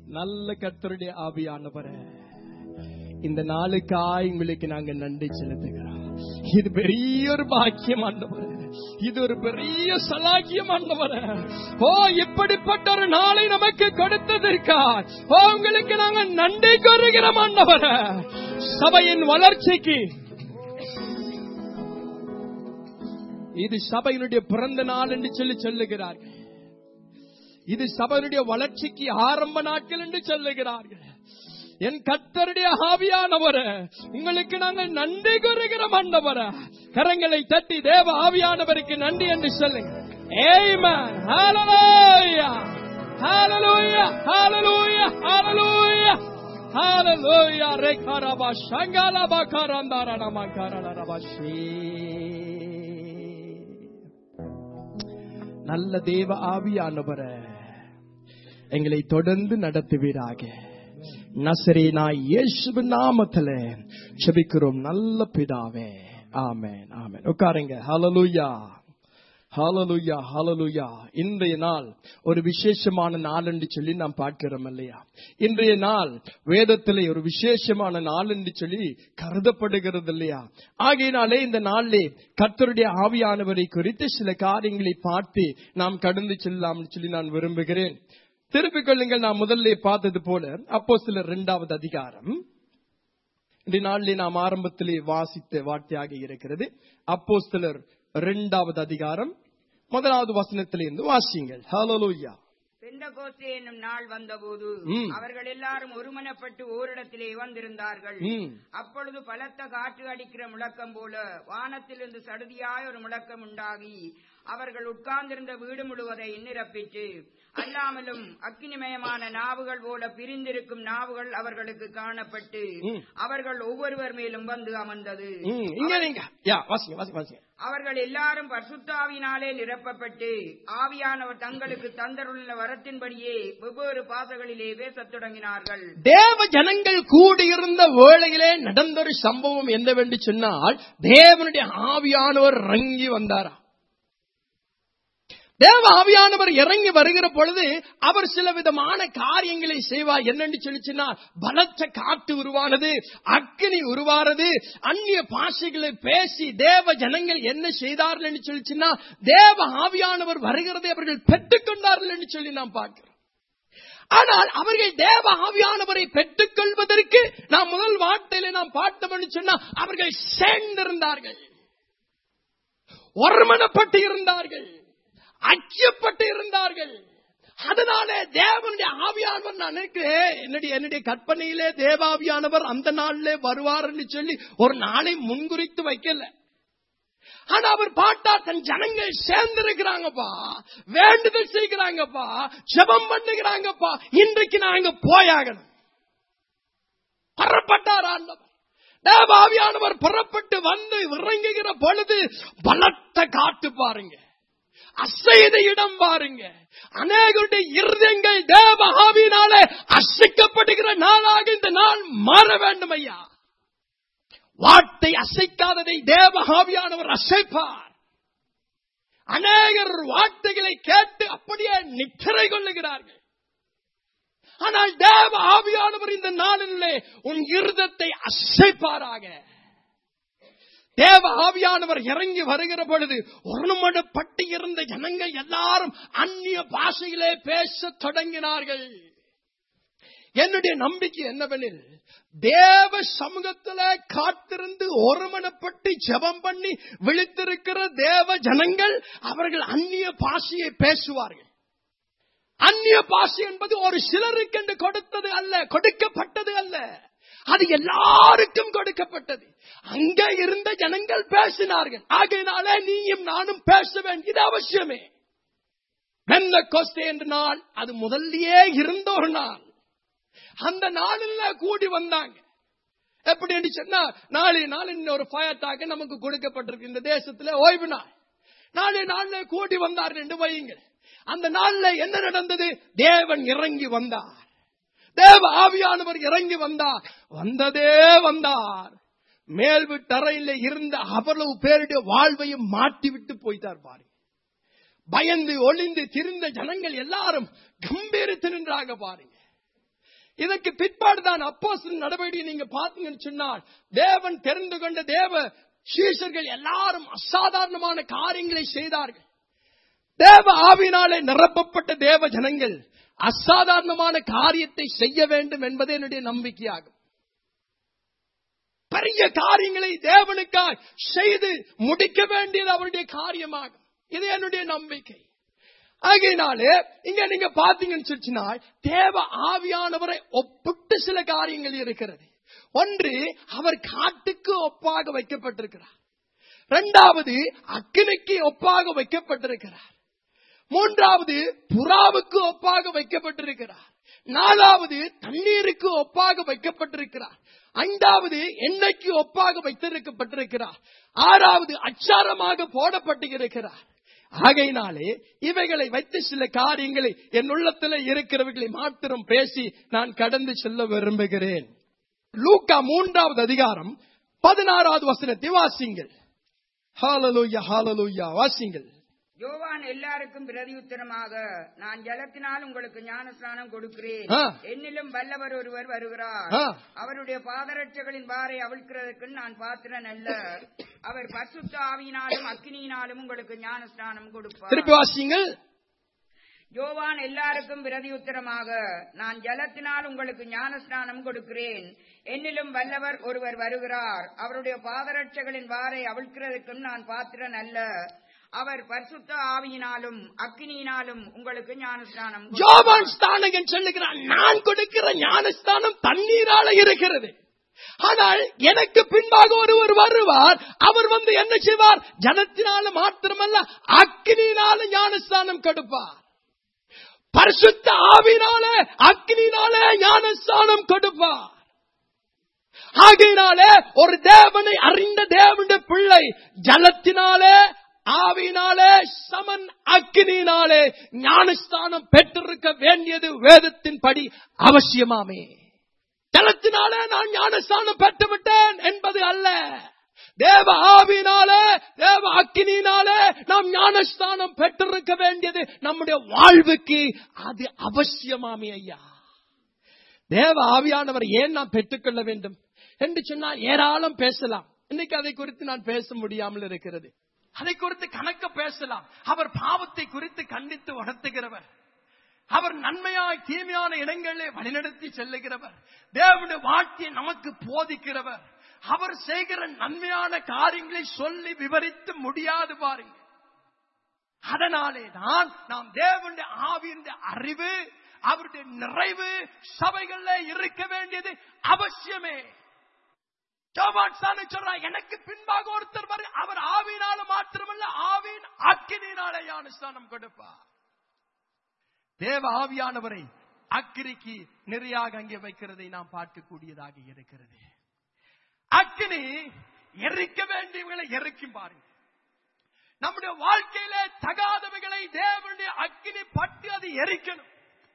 நல்ல கர்த்தருடைய ஆவியானவரே இந்த நாளுக்காய் உங்களுக்கு நாங்க நன்றி செலுத்துகிறோம் இது பெரிய ஒரு பாக்கியம் ஆண்டவரே இது ஒரு பெரிய சலாக்கியம் ஆண்டவரே ஓ இப்படிப்பட்ட ஒரு நாளை நமக்கு கொடுத்ததற்கா ஓ உங்களுக்கு நாங்க நன்றி கூறுகிறோம் ஆண்டவரே சபையின் வளர்ச்சிக்கு இது சபையினுடைய பிறந்த நாள் என்று சொல்லி சொல்லுகிறார்கள் இது சபையினுடைய வளர்ச்சிக்கு ஆரம்ப நாட்கள் என்று சொல்லுகிறார்கள் என் கத்தருடைய ஆவியானவர உங்களுக்கு நாங்கள் நன்றி கூறுகிறோம் ஆண்டவர கரங்களை தட்டி தேவ ஆவியானவருக்கு நன்றி என்று சொல்லுங்க Amen. Hallelujah. Hallelujah. Hallelujah. Hallelujah. Hallelujah. Rekaraba shangalaba karandarama kararabashi. நல்ல தேவ ஆவியானவர எங்களை தொடர்ந்து நடத்துவீராக நசரேனா இயேசு நாமத்துல செபிக்கிறோம் நல்ல பிதாவே ஆமென் ஆமென் உட்காருங்க ஹalleluya ஹalleluya ஹalleluya இன்றைய நாள் ஒரு விசேஷமான நாள் என்று சொல்லி நாம் பார்க்கிறோம் இல்லையா இன்றைய நாள் வேதத்திலே ஒரு விசேஷமான நாள் என்று சொல்லி கருதப்படுகிறது இல்லையா ஆகையினாலே இந்த நாளிலே கர்த்தருடைய ஆவியானவரை குறித்து சில காரியங்களை பார்த்து நாம் கடந்து செல்லலாம் சொல்லி நான் விரும்புகிறேன் திருப்பிக் கொள்ளுங்கள் நான் முதல்ல பார்த்தது போல அப்போ சில இரண்டாவது அதிகாரம் இந்த நாளிலே நாம் ஆரம்பத்திலே வாசித்த வார்த்தையாக இருக்கிறது அப்போ சிலர் இரண்டாவது அதிகாரம் முதலாவது வசனத்திலிருந்து வாசியுங்கள் ஹalleluya பெந்தகோஸ்தே என்னும் நாள் வந்தபோது ம். அவர்கள் எல்லாரும் ஒருமனப்பட்டு ஓரிடத்திலே வந்திருந்தார்கள் ம். அப்பொழுது பலத்த காற்று அடிக்கிற முழக்கம் போல வானத்திலிருந்து சடுதியாய் ஒரு முழக்கம் உண்டாகி அவர்கள் உட்கார்ந்திருந்த வீடு முழுவதை நிரப்பிட்டு அல்லாமலும் அக்கினிமயமான நாவுகள் போல பிரிந்திருக்கும் நாவுகள் அவர்களுக்கு காணப்பட்டு ம். அவர்கள் ஒவ்வொருவர் மேலும் வந்து அமர்ந்தது ம், இங்க நீங்க யா வாசிங்க வாசிங்க வாசிங்க அவர்கள் எல்லாரும் பரிசுத்தாவினாலே நிரப்பப்பட்டு ஆவியானவர் தங்களுக்கு தந்தருள்ள வரத்தின்படியே வெவ்வேறு பாசகளிலே பேசத் தொடங்கினார்கள் தேவ ஜனங்கள் கூடியிருந்த வேளையிலே நடந்த ஒரு சம்பவம் என்னவென்று சொன்னால் தேவனுடைய ஆவியானவர் இறங்கி வந்தாரா தேவ ஆவியானவர் இறங்கி வருகிற பொழுது அவர் சில விதமான காரியங்களை செய்வார் என்னன்னு சொல்லிச்சுன்னா பலத்த காற்று உருவானது அக்கினி உருவானது அந்நிய பாஷைகளை பேசி தேவ ஜனங்கள் என்ன செய்தார்கள் என்று சொல்லிச்சுன்னா தேவ ஆவியானவர் வருகிறதை அவர்கள் பெற்றுக்கொண்டார்கள் என்று சொல்லி நாம் பார்க்கிறோம் ஆனால் அவர்கள் தேவ ஆவியானவரை பெற்றுக் கொள்வதற்கு நாம் முதல் வார்த்தையில நாம் பார்த்தோம் என்று சொன்னா அவர்கள் சேர்ந்திருந்தார்கள் ஒருமனப்பட்டு இருந்தார்கள் ஐக்கியப்பட்டு இருந்தார்கள் அதனாலே தேவனுடைய ஆவியானவர் நான் நினைக்கிறேன் என்னுடைய என்னுடைய கற்பனையிலே தேவாவியானவர் அந்த நாளிலே வருவார்னு சொல்லி ஒரு நாளை முன்குறித்து வைக்கல ஆனா அவர் பாட்டா தன் ஜனங்கள் சேர்ந்திருக்கிறாங்கப்பா வேண்டுதல் செய்கிறாங்கப்பா ஜெபம் பண்ணுகிறாங்கப்பா இன்றைக்கு நாங்க போயாகணும் புறப்பட்டார் ஆண்டவர் தேவாவியானவர் புறப்பட்டு வந்து இறங்குகிற பொழுது பலத்த காட்டு பாருங்க அசைத இடம் பாருங்க அநேகருடைய இருதயங்கள் தேவ ஆவியினாலே அசைக்கப்படுகிற நாளாக இந்த நாள் மாற வேண்டும் ஐயா வார்த்தை அசைக்காததை தேவ ஆவியானவர் அசைப்பார் அநேகர் வார்த்தைகளை கேட்டு அப்படியே நித்திரை கொள்ளுகிறார்கள் ஆனால் தேவ ஆவியானவர் இந்த நாளிலே உன் இருதத்தை அசைப்பாராக தேவ ஆவியானவர் இறங்கி வருகிற பொழுது ஒருமனப்பட்டு இருந்த ஜனங்கள் எல்லாரும் அந்நிய பாஷையிலே பேசத் தொடங்கினார்கள் என்னுடைய நம்பிக்கை என்னவெனில் தேவ சமூகத்துல காத்திருந்து ஒருமனப்பட்டு ஜெபம் பண்ணி விழித்திருக்கிற தேவ ஜனங்கள் அவர்கள் அந்நிய பாஷையை பேசுவார்கள் அந்நிய பாஷை என்பது ஒரு சிலருக்கு என்று கொடுத்தது அல்ல கொடுக்கப்பட்டது அல்ல அது எல்லாருக்கும் கொடுக்கப்பட்டது அங்க இருந்த ஜனங்கள் பேசினார்கள் ஆகையினாலே நீயும் நானும் பேச வேண்டியது அவசியமே வெந்த கொஸ்தே என்ற நாள் அது முதல்லயே இருந்த ஒரு நாள் அந்த நாளில் கூடி வந்தாங்க எப்படி என்று சொன்னா நாளை நாள் ஒரு ஃபயர் நமக்கு கொடுக்கப்பட்டிருக்கு இந்த தேசத்துல ஓய்வு நாள் நாளை நாள்ல கூடி வந்தார்கள் என்று வையுங்கள் அந்த நாள்ல என்ன நடந்தது தேவன் இறங்கி வந்தார் தேவ ஆவியானவர் இறங்கி வந்தார் வந்ததே வந்தார் மேல் வீட்டறையில இருந்த அவ்வளவு பேருடைய வாழ்வையும் மாட்டி விட்டு போய்த்தார் பாருங்க பயந்து ஒளிந்து திரிந்த ஜனங்கள் எல்லாரும் கம்பீரித்து நின்றாங்க பாருங்க இதற்கு பிற்பாடுதான் அப்போஸ்தலர் நடவடிக்கை நீங்க பார்த்தீங்கன்னு சொன்னால் தேவன் தெரிந்து கொண்ட தேவ சீஷர்கள் எல்லாரும் அசாதாரணமான காரியங்களை செய்தார்கள் தேவ ஆவினாலே நிரப்பப்பட்ட தேவ ஜனங்கள் அசாதாரணமான காரியத்தை செய்ய வேண்டும் என்பது என்னுடைய நம்பிக்கையாகும் பெரிய காரியங்களை தேவனுக்காய் செய்து முடிக்க வேண்டியது அவருடைய காரியமாகும் இது என்னுடைய நம்பிக்கை ஆகையினாலே இங்க நீங்க பாத்தீங்கன்னு சொல்லிச்சுனால் தேவ ஆவியானவரை ஒப்பிட்டு சில காரியங்கள் இருக்கிறது ஒன்று அவர் காட்டுக்கு ஒப்பாக வைக்கப்பட்டிருக்கிறார் இரண்டாவது அக்கினிக்கு ஒப்பாக வைக்கப்பட்டிருக்கிறார் மூன்றாவது புறாவுக்கு ஒப்பாக வைக்கப்பட்டிருக்கிறார் நாலாவது தண்ணீருக்கு ஒப்பாக வைக்கப்பட்டிருக்கிறார் ஐந்தாவது எண்ணெய்க்கு ஒப்பாக வைத்திருக்கப்பட்டிருக்கிறார் ஆறாவது அச்சாரமாக போடப்பட்டிருக்கிறார் ஆகையினாலே இவைகளை வைத்து சில காரியங்களை என் உள்ளத்தில் இருக்கிறவர்களை மாத்திரம் பேசி நான் கடந்து செல்ல விரும்புகிறேன் லூக்கா மூன்றாவது அதிகாரம் பதினாறாவது வசனத்தை வாசிங்கள் ஹாலலூயா ஹாலலூயா வாசிங்கள் யோவான் எல்லாருக்கும் பிரதியுத்தரமாக நான் ஜலத்தினால் உங்களுக்கு ஞானஸ்நானம் கொடுக்கிறேன் ஆ. என்னிலும் வல்லவர் ஒருவர் வருகிறார் ஆ. அவருடைய பாதரட்சகளின் பாரை அவிழ்க்கிறதற்கு நான் பாத்திரன் அல்ல அவர் பரிசுத்த ஆவியினாலும் அக்கினியினாலும் உங்களுக்கு ஞானஸ்நானம் கொடுப்பார் திருப்பி வாசிங்கள் யோவான் எல்லாருக்கும் பிரதியுத்தரமாக நான் ஜலத்தினால் உங்களுக்கு ஞானஸ்நானம் கொடுக்கிறேன் என்னிலும் வல்லவர் ஒருவர் வருகிறார் அவருடைய பாதரட்சகளின் வாரை அவிழ்க்கிறதுக்கும் நான் பாத்திரன் அல்ல அவர் பரிசுத்த ஆவியினாலும் அக்கினியினாலும் உங்களுக்கு ஞானஸ்நானம் கொடுப்பார். ஜோபான் ஸ்தானகன் சொல்லுகிறான் நான் கொடுக்கிற ஞானஸ்தானம் தண்ணீரால இருக்கிறது ஆனால் எனக்கு பின்பாக ஒருவர் வருவார் அவர் வந்து என்ன செய்வார் ஜனத்தினால மாத்திரமல்ல அக்னியினால ஞானஸ்தானம் கொடுப்பார் பரிசுத்த ஆவினால அக்னியினால ஞானஸ்தானம் கொடுப்பார் ஆகையினாலே ஒரு தேவனை அறிந்த தேவனுடைய பிள்ளை ஜலத்தினாலே ஆவினாலே சமன் அக்கினியினாலே ஞானஸ்தானம் பெற்றிருக்க வேண்டியது வேதத்தின் படி அவசியமாமே ஜலத்தினாலே நான் ஞானஸ்தானம் பெற்றுவிட்டேன் என்பது அல்ல தேவ ஆவினாலே தேவ அக்கினியினாலே நாம் ஞானஸ்தானம் பெற்றிருக்க வேண்டியது நம்முடைய வாழ்வுக்கு அது அவசியமாமே ஐயா தேவ ஆவியானவர் ஏன் நாம் பெற்றுக்கொள்ள வேண்டும் என்று சொன்னால் ஏராளம் பேசலாம் இன்னைக்கு அதை குறித்து நான் பேச முடியாமல் இருக்கிறது அதை குறித்து கணக்க பேசலாம் அவர் பாவத்தை குறித்து கண்டித்து உணர்த்துகிறவர் அவர் நன்மையாய் தீமையான இடங்களிலே வழிநடத்தி செல்லுகிறவர் தேவனுடைய வாழ்க்கையை நமக்கு போதிக்கிறவர் அவர் செய்கிற நன்மையான காரியங்களை சொல்லி விவரித்து முடியாது பாருங்க அதனாலே தான் நாம் தேவனுடைய ஆவியின் அறிவு அவருடைய நிறைவு சபைகள்ல இருக்க வேண்டியது அவசியமே யோவான் சாணன் சொல்றார், எனக்கு பின்பாக ஒருத்தர் வரு அவர் ஆவியினால மாத்திரமல்ல ஆவியின் அக்கினியினாலே ஞானஸ்தானம் கொடுப்பார் தேவ ஆவியானவரை அக்கிரிக்கு நிறையாக அங்கே வைக்கிறதை நாம் பார்க்கக்கூடியதாக இருக்கிறது அக்கினி எரிக்க வேண்டியவர்களை எரிக்கும் பாருங்க நம்முடைய வாழ்க்கையில தகாதவைகளை தேவனுடைய அக்கினி பட்டு அது எரிக்கணும்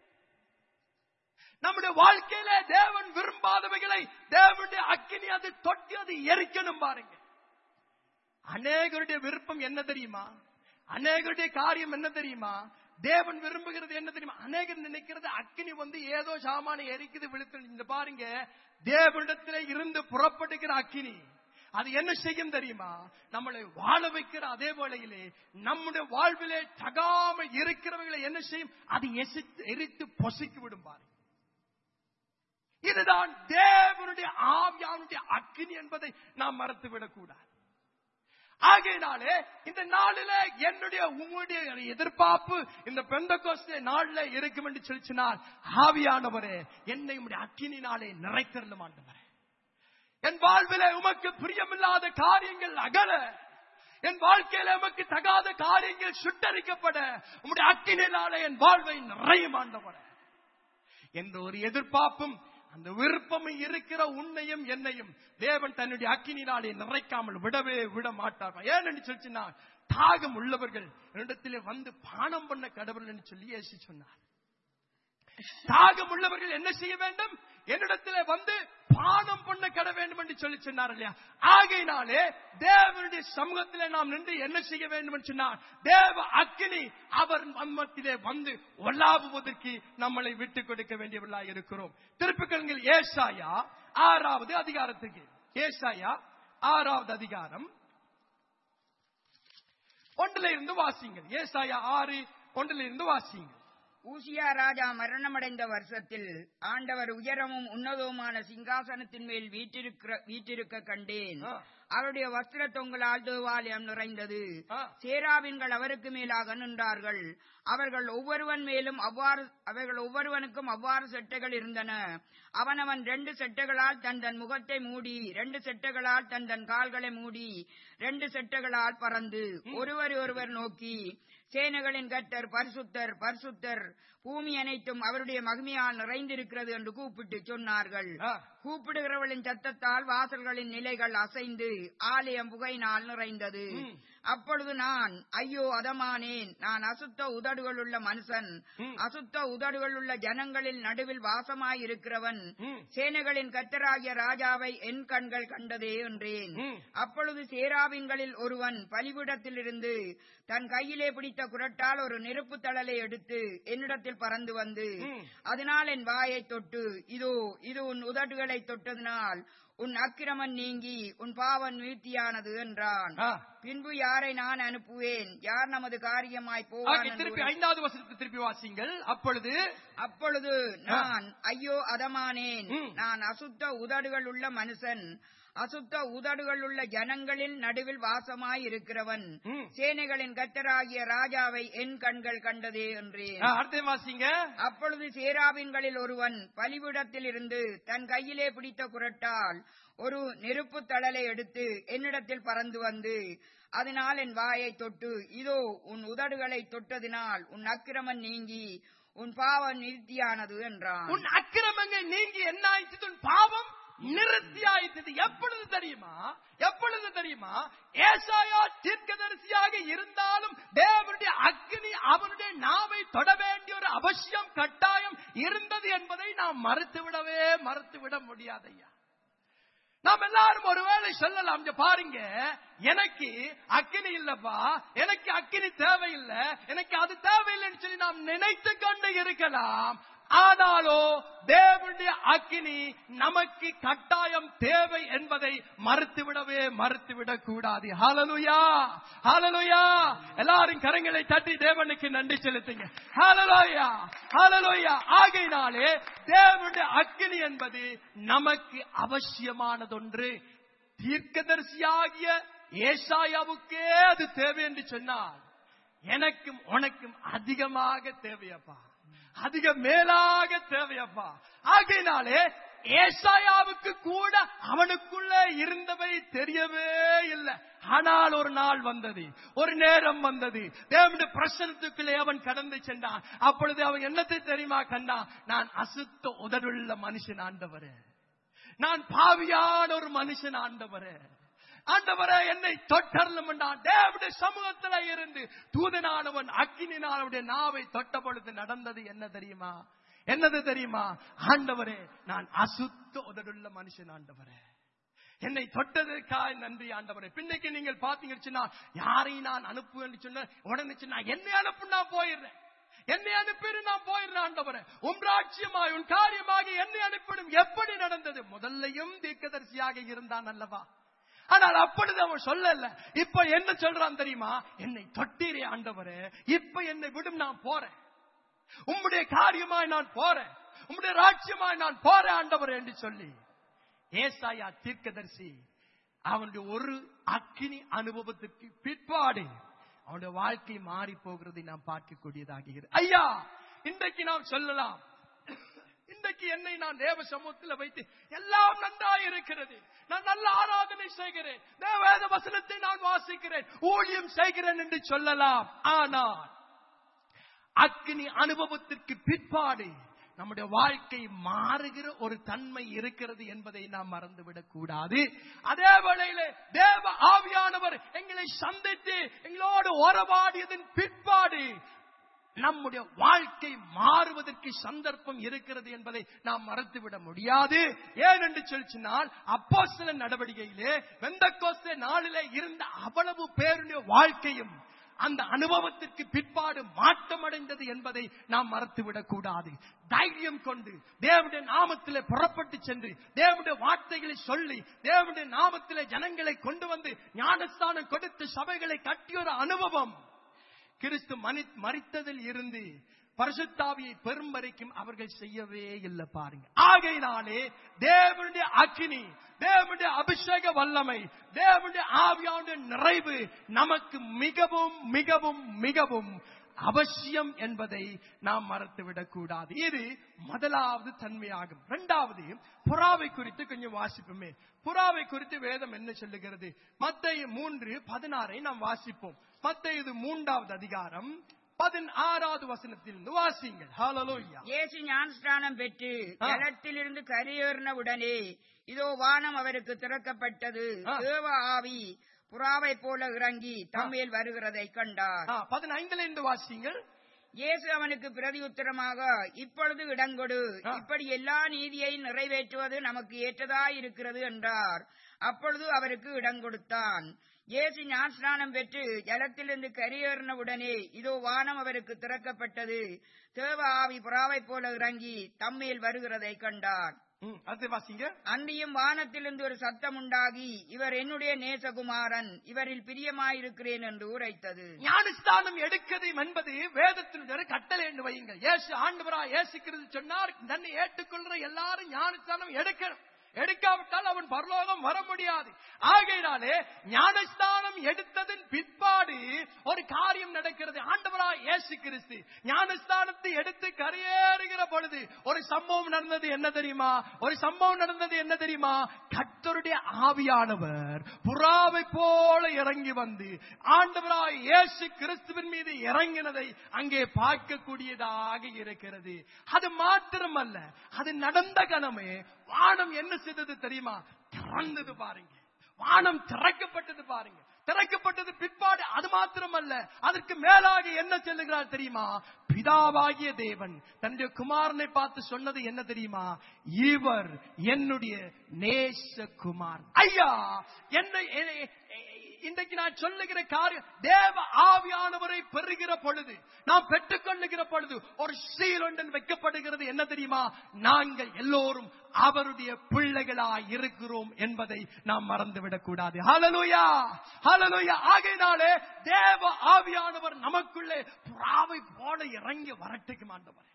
நம்முடைய வாழ்க்கையில தேவன் விரும்பாதவைகளை தேவனுடைய அக்கினி அது தொட்டு அது எரிக்கணும் பாருங்க அநேகருடைய விருப்பம் என்ன தெரியுமா அநேகருடைய காரியம் என்ன தெரியுமா தேவன் விரும்புகிறது என்ன தெரியுமா அநேகர் நினைக்கிறது அக்கினி வந்து ஏதோ சாமான எரிக்குது விழுத்து இந்த பாருங்க தேவனிடத்திலே இருந்து புறப்படுகிற அக்கினி அது என்ன செய்யும் தெரியுமா நம்மளை வாழ வைக்கிற அதே வேளையிலே நம்முடைய வாழ்விலே தகாம இருக்கிறவர்களை என்ன செய்யும் அது எசித்து எரித்து பொசுக்கி விடும் பாருங்க இதுதான் தேவனுடைய ஆவியானுடைய அக்கினி என்பதை நாம் மறந்துவிடக் கூடாது ஆகையினாலே இந்த நாளில என்னுடைய உங்களுடைய எதிர்பார்ப்பு இந்த பெந்தகோஸ்தே நாள்ல இருக்கும் என்று சொல்லிச்சினால் ஆவியானவரே என்னை உடைய அக்கினினாலே நிறைத்தரலும் ஆண்டவரே என் வாழ்விலே உமக்கு பிரியமில்லாத காரியங்கள் அகல என் வாழ்க்கையில உமக்கு தகாத காரியங்கள் சுட்டரிக்கப்பட உம்முடைய அக்கினினாலே என் வாழ்வை நிறையும் ஆண்டவரே என்ற ஒரு எதிர்பார்ப்பும் அந்த விருப்பமும் இருக்கிற உன்னையும் என்னையும் தேவன் தன்னுடைய அக்கினினாலே நிறைக்காமல் விடவே விட மாட்டார் ஏன்னு சொல்லிச்சுன்னா தாகம் உள்ளவர்கள் என்னிடத்திலே வந்து பானம் பண்ண கடவுள் என்று சொல்லி ஏசி சொன்னார் தாகம் உள்ளவர்கள் என்ன செய்ய வேண்டும் என்னிடத்திலே வந்து பானம் பண்ண கட வேண்டும் என்று சொல்லி சொன்னார் இல்லையா ஆகையினாலே தேவனுடைய சமூகத்திலே நாம் நின்று என்ன செய்ய வேண்டும் என்று சொன்னார் தேவ அக்கினி அவர் மத்திலே வந்து ஒல்லாவுவதற்கு நம்மளை விட்டுக் கொடுக்க வேண்டியவர்களாக இருக்கிறோம் திருப்பிக்கல்கள் ஏசாயா ஆறாவது அதிகாரத்துக்கு ஏசாயா ஆறாவது அதிகாரம் ஒன்றில இருந்து வாசிங்கள் ஏசாயா ஆறு ஒன்றில இருந்து வாசிங்கள் ஊசியா ராஜா மரணமடைந்த வருஷத்தில் ஆண்டவர் உயரமும் உன்னதவுமான சிங்காசனத்தின் மேல் வீற்றிருக்கிற வீற்றிருக்க கண்டேன் ஆ. அவருடைய வஸ்திர தொங்கலால் தேவாலயம் நிறைந்தது ஆ. சேராவின்கள் அவருக்கு மேலாக நின்றார்கள் அவர்கள் ஒவ்வொருவன் மேலும் அவ்வாறு அவர்கள் ஒவ்வொருவனுக்கும் அவ்வாறு செட்டைகள் இருந்தன அவனவன் ரெண்டு செட்டைகளால் தன் தன் முகத்தை மூடி ரெண்டு செட்டைகளால் தன் தன் கால்களை மூடி ரெண்டு செட்டைகளால் பறந்து ஒருவர் ஒருவர் நோக்கி சேனைகளின் கர்த்தர் பரிசுத்தர் பரிசுத்தர் பூமி அனைத்தும் அவருடைய மகிமையால் நிறைந்திருக்கிறது என்று கூப்பிட்டு சொன்னார்கள் ஆ. கூப்பிடுகிறவளின் சத்தத்தால் வாசல்களின் நிலைகள் அசைந்து ஆலயம் புகையினால் நிறைந்தது ம். அப்பொழுது நான் ஐயோ அதமானேன் நான் அசுத்த உதடுகளுள்ள மனுஷன் ம். அசுத்த உதடுகளுள்ள ஜனங்களில் நடுவில் வாசமாயிருக்கிறவன் ம். சேனைகளின் கத்தராகிய ராஜாவை என் கண்கள் கண்டதே என்றேன் ம். அப்பொழுது சேராவின்களில் ஒருவன் பலிபீடத்திலிருந்து தன் கையிலே பிடித்த குரட்டால் ஒரு நெருப்பு தழலை எடுத்து என்னிடத்தில் பறந்து வந்து ம். அதனால் என் வாயை தொட்டு இதோ இது உன் உதடுகளை தொட்டதினால் உன் அக்கிரமன் நீங்கி உன் பாவன் வீழ்த்தியானது என்றான் ஆ. பின்பு யாரை நான் அனுப்புவேன் யார் நமது காரியமாய் ஆக, போவான் என்று திருப்பி ஐந்தாவது வசனத்தை திருப்பி வாசிங்கள் அப்பொழுது அப்பொழுது நான் ஐயோ அதமானேன் ம். நான் அசுத்த உதடுகள் உள்ள மனுஷன் அசுத்த உதடுகள் உள்ள ஜனங்களில் நடுவில் வாசமாய் இருக்கிறவன் ம். சேனைகளின் கத்தராகிய ராஜாவை என் கண்கள் கண்டதே என்றேன் ஆ, அடுத்த வாசிங்க அப்பொழுது சேராவின்களில் ஒருவன் பலிபீடத்தில் இருந்து தன் கையிலே பிடித்த குரட்டால் ஒரு நெருப்பு தழலை எடுத்து என்னிடத்தில் பறந்து வந்து அதனால் என் வாயை தொட்டு இதோ உன் உதடுகளை தொட்டதினால் உன் அக்கிரமம் நீங்கி உன் பாவம் நிறுத்தியானது என்றான் உன் அக்கிரமங்கள் நீங்கி என்ன ஆயிடுச்சு உன் பாவம் நிறுத்தி ஆயிட்டது எப்பொழுது தெரியுமா எப்பொழுது தெரியுமா ஏசாயா தீர்க்கதரிசியாக இருந்தாலும் தேவனுடைய அக்னி அவனுடைய நாவை தொட வேண்டிய ஒரு அவசியம் கட்டாயம் இருந்தது என்பதை நாம் மறுத்துவிடவே மறுத்துவிட முடியாதையா நாம் எல்லாரும் ஒருவேளை சொல்லலாம் இங்க பாருங்க எனக்கு அக்கினி இல்லப்பா எனக்கு அக்கினி தேவையில்லை எனக்கு அது தேவையில்லைன்னு சொல்லி நாம் நினைத்து கொண்டு இருக்கலாம் ஆனாலோ தேவனுடைய அக்கினி நமக்கு கட்டாயம் தேவை என்பதை மறுத்துவிடவே மறுத்துவிடக் கூடாது ஹalleluya ஹalleluya எல்லாரும் கரங்களை தட்டி தேவனுக்கு நன்றி செலுத்துங்க ஹalleluya ஹalleluya ஆகையினாலே தேவனுடைய அக்கினி என்பது நமக்கு அவசியமானதொன்று தீர்க்கதரிசியாகிய ஏசாயாவுக்கே அது தேவை என்று சொன்னால் எனக்கும் உனக்கும் அதிகமாக தேவையப்பா அதிக மேலாக தேவையப்பா ஆகையினாலே ஏசாயாவுக்கு கூட அவனுக்குள்ள இருந்தவை தெரியவே இல்லை ஆனால் ஒரு நாள் வந்தது ஒரு நேரம் வந்தது தேவனுடைய பிரசனத்துக்குள்ளே அவன் கடந்து சென்றான் அப்பொழுது அவன் என்னத்தை தெரியுமா கண்டான் நான் அசுத்த உதடுள்ள மனுஷன் ஆண்டவரே நான் பாவியான ஒரு மனுஷன் ஆண்டவரே ஆண்டவரே என்னை தொட்டரலும் என்றான் தேவனுடைய சமூகத்துல இருந்து தூதனானவன் அக்கினினால் அவருடைய நாவை தொட்ட பொழுது நடந்தது என்ன தெரியுமா என்னது தெரியுமா ஆண்டவரே நான் அசுத்த உதடுள்ள மனுஷன் ஆண்டவரே என்னை தொட்டதற்காக நன்றி ஆண்டவரே பின்னைக்கு நீங்கள் பாத்தீங்கன்னா யாரையும் நான் அனுப்புவேன் சொன்ன உடனே சொன்னா என்னை அனுப்பு நான் போயிடுறேன் என்னை அனுப்பிடு நான் போயிடுறேன் ஆண்டவரே உன் ராட்சியமாய் உன் காரியமாக என்னை அனுப்பிடும் எப்படி நடந்தது முதல்லையும் தீர்க்கதரிசியாக இருந்தான் அல்லவா ஆனால் அப்பொழுது அவன் சொல்லல இப்ப என்ன சொல்றான் தெரியுமா என்னை தொட்டீரே ஆண்டவரே இப்ப என்னை விடும் நான் போறேன் உம்முடைய காரியமாய் நான் போறேன் உம்முடைய ராட்சியமாய் நான் போறேன் ஆண்டவரே என்று சொல்லி ஏசாயா தீர்க்கதரிசி அவனுடைய ஒரு அக்கினி அனுபவத்திற்கு பிற்பாடு அவனுடைய வாழ்க்கை மாறி போகிறதை நாம் பார்க்கக்கூடியதாக ஐயா இன்றைக்கு நாம் சொல்லலாம் இன்றைக்கு என்னை நான் தேவ சமூகத்தில் வைத்து எல்லாம் நன்றாய் இருக்கிறது நான் நல்ல ஆராதனை செய்கிறேன் தேவேத வசனத்தை நான் வாசிக்கிறேன் ஊழியம் செய்கிறேன் என்று சொல்லலாம் ஆனால் அக்னி அனுபவத்திற்கு பிற்பாடு நம்முடைய வாழ்க்கை மாறுகிற ஒரு தன்மை இருக்கிறது என்பதை நாம் மறந்துவிடக் கூடாது அதே வேளையிலே தேவ ஆவியானவர் எங்களை சந்தித்து எங்களோடு உறவாடியதன் பிற்பாடு நம்முடைய வாழ்க்கை மாறுவதற்கு சந்தர்ப்பம் இருக்கிறது என்பதை நாம் மறந்துவிட முடியாது ஏன் என்று சொல்லிச்சினால் அப்போ சில நடவடிக்கையிலே வெந்த நாளிலே இருந்த அவ்வளவு பேருடைய வாழ்க்கையும் அந்த அனுபவத்திற்கு பிற்பாடு மாற்றமடைந்தது என்பதை நாம் மறந்துவிடக் கூடாது தைரியம் கொண்டு தேவனுடைய நாமத்திலே புறப்பட்டு சென்று தேவனுடைய வார்த்தைகளை சொல்லி தேவனுடைய நாமத்திலே ஜனங்களை கொண்டு வந்து ஞானஸ்தானம் கொடுத்து சபைகளை கட்டிய ஒரு அனுபவம் கிறிஸ்து மனி மறித்ததில் இருந்து பரிசுத்தாவியை பெரும் வரைக்கும் அவர்கள் செய்யவே இல்லை பாருங்க ஆகையினாலே தேவனுடைய அக்கினி தேவனுடைய அபிஷேக வல்லமை தேவனுடைய ஆவியானுடைய நிறைவு நமக்கு மிகவும் மிகவும் மிகவும் அவசியம் என்பதை நாம் மறந்துவிடக் கூடாது இது முதலாவது தன்மையாகும் இரண்டாவது புறாவை குறித்து கொஞ்சம் வாசிப்போமே புறாவை குறித்து வேதம் என்ன சொல்லுகிறது மத்திய மூன்று பதினாறை நாம் வாசிப்போம் மத்திய இது மூன்றாவது அதிகாரம் பதினாறாவது வசனத்தில் வாசிங்கள் ஹalleluya இயேசு ஞானஸ்நானம் பெற்று ஆ. ஜலத்திலிருந்து கரையேறின உடனே இதோ வானம் அவருக்கு திறக்கப்பட்டது ஆ. தேவ ஆவி புறாவைப் போல இறங்கி தம்மேல் வருகிறதை கண்டார் ஆ, பதினைந்துல இருந்து வாசிங்கள் இயேசு அவனுக்கு பிரதியுத்தரமாக இப்பொழுது இடங்கொடு ஆ. இப்படி எல்லா நீதியையும் நிறைவேற்றுவது நமக்கு ஏற்றதாய் இருக்கிறது என்றார் அப்பொழுது அவருக்கு இடங்கொடுத்தான் இயேசு ஞானஸ்நானம் பெற்று ஜலத்திலிருந்து கரையேறின உடனே இதோ வானம் அவருக்கு திறக்கப்பட்டது தேவ ஆவி புறாவைப் போல இறங்கி தம்மேல் வருகிறதை கண்டார் ம், அடுத்து வாசிங்க அன்றியும் வானத்திலிருந்து ஒரு சத்தம் உண்டாகி இவர் என்னுடைய நேசகுமாரன் இவரில் பிரியமாயிருக்கிறேன் என்று உரைத்தது ஞானஸ்தானம் எடுக்கிறது என்பது வேதத்தினுடைய ஒரு கட்டளை என்று வையுங்கள் இயேசு ஆண்டவரா இயேசுக்கிறது சொன்னார் தன்னை ஏற்றுக்கொள்ற எல்லாரும் ஞானஸ்தானம் எடுக்கணும் எடுக்காவிட்டால் அவன் பரலோகம் வர முடியாது ஆகையினாலே ஞானஸ்தானம் எடுத்ததன் பிற்பாடு ஒரு காரியம் நடக்கிறது ஆண்டவரா இயேசு கிறிஸ்து ஞானஸ்தானத்தை எடுத்து கரையேறுகிற பொழுது ஒரு சம்பவம் நடந்தது என்ன தெரியுமா ஒரு சம்பவம் நடந்தது என்ன தெரியுமா கர்த்தருடைய ஆவியானவர் புறாவை போல இறங்கி வந்து ஆண்டவராய் இயேசு கிறிஸ்துவின் மீது இறங்கினதை அங்கே பார்க்கக்கூடியதாக இருக்கிறது அது மாத்திரமல்ல அது நடந்த கணமே வானம் என்ன செய்தது தெரியுமா திறந்தது பாருங்க வானம் திறக்கப்பட்டது பாருங்க திறக்கப்பட்டது பிற்பாடு அது மாத்திரமல்ல அதற்கு மேலாக என்ன சொல்லுகிறார் தெரியுமா பிதாவாகிய தேவன் தன்னுடைய குமாரனை பார்த்து சொன்னது என்ன தெரியுமா இவர் என்னுடைய நேச குமார் ஐயா என்ன என்னை- இன்றைக்கு நான் சொல்லுகிற காரியம் தேவ ஆவியானவரை பெறுகிற பொழுது நாம் பெற்றுக்கொள்ளுகிற பொழுது ஒரு சீல் ஒன்றன் வைக்கப்படுகிறது என்ன தெரியுமா நாங்கள் எல்லோரும் அவருடைய பிள்ளைகளாய் இருக்கிறோம் என்பதை நாம் மறந்துவிடக் கூடாது ஹalleluya ஹalleluya ஆகையினாலே தேவ ஆவியானவர் நமக்குள்ளே புறாவை போல இறங்கி வரட்டுக்கு ஆண்டவர்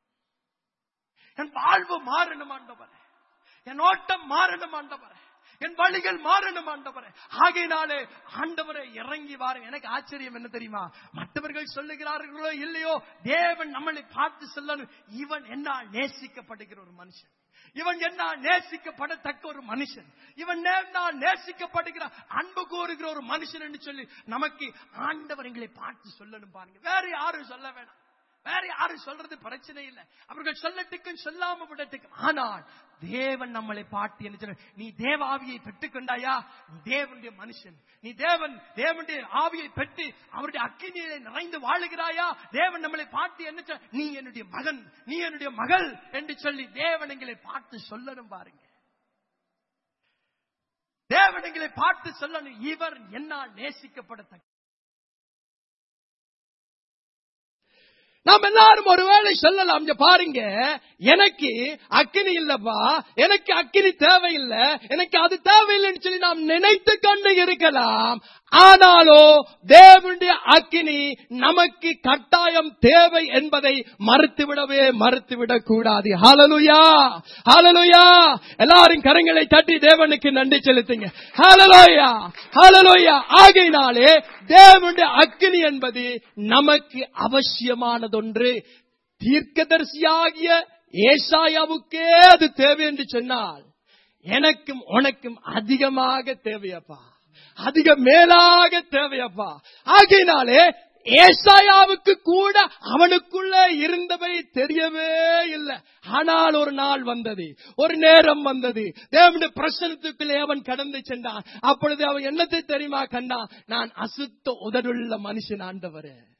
என் வாழ்வு மாறணும் ஆண்டவர் என் ஓட்டம் மாறணும் ஆண்டவர் என் வழிகள் மாறணும் ஆண்டவரே ஆகையினாலே ஆண்டவரை இறங்கி வாருங்க எனக்கு ஆச்சரியம் என்ன தெரியுமா மற்றவர்கள் சொல்லுகிறார்களோ இல்லையோ தேவன் நம்மளை பார்த்து சொல்லணும் இவன் என்ன நேசிக்கப்படுகிற ஒரு மனுஷன் இவன் என்ன நேசிக்கப்படத்தக்க ஒரு மனுஷன் இவன் நான் நேசிக்கப்படுகிற அன்பு கூறுகிற ஒரு மனுஷன் என்று சொல்லி நமக்கு ஆண்டவர் எங்களை பார்த்து சொல்லணும் பாருங்க வேற யாரும் சொல்ல வேணாம் வேற யாரும் சொல்றது பிரச்சனை இல்லை அவர்கள் சொல்லட்டுக்கும் சொல்லாம விடட்டுக்கும் ஆனால் தேவன் நம்மளை பாட்டு என்ன சொல்ற நீ தேவ ஆவியை பெற்றுக்கொண்டாயா நீ தேவனுடைய மனுஷன் நீ தேவன் தேவனுடைய ஆவியை பெற்று அவருடைய அக்கினியை நிறைந்து வாழுகிறாயா தேவன் நம்மளை பார்த்து என்ன சொல்ற நீ என்னுடைய மகன் நீ என்னுடைய மகள் என்று சொல்லி தேவன் எங்களை பார்த்து சொல்லணும் பாருங்க தேவன் எங்களை பார்த்து சொல்லணும் இவர் என்னால் நேசிக்கப்படத்தக்க நாம் எல்லாரும் ஒருவேளை சொல்லலாம் இங்க பாருங்க எனக்கு அக்கினி இல்லப்பா எனக்கு அக்கினி தேவையில்லை எனக்கு அது தேவையில்லைன்னு சொல்லி நாம் நினைத்து கொண்டு இருக்கலாம் ஆனாலோ தேவனுடைய அக்கினி நமக்கு கட்டாயம் தேவை என்பதை மறுத்துவிடவே மறுத்துவிடக் கூடாது ஹalleluya ஹalleluya எல்லாரும் கரங்களை தட்டி தேவனுக்கு நன்றி செலுத்துங்க ஹalleluya ஹalleluya ஆகையினாலே தேவனுடைய அக்கினி என்பது நமக்கு அவசியமானதொன்று தீர்க்கதரிசியாகிய ஏசாயாவுக்கே அது தேவை என்று சொன்னால் எனக்கும் உனக்கும் அதிகமாக தேவையப்பா அதிக மேலாக தேவையப்பா ஆகையினாலே ஏசாயாவுக்கு கூட அவனுக்குள்ள இருந்தவை தெரியவே இல்லை ஆனால் ஒரு நாள் வந்தது ஒரு நேரம் வந்தது தேவனுடைய பிரசனத்துக்குள்ளே அவன் கடந்து சென்றான் அப்பொழுது அவன் என்னத்தை தெரியுமா கண்டான் நான் அசுத்த உதடுள்ள மனுஷன் ஆண்டவரே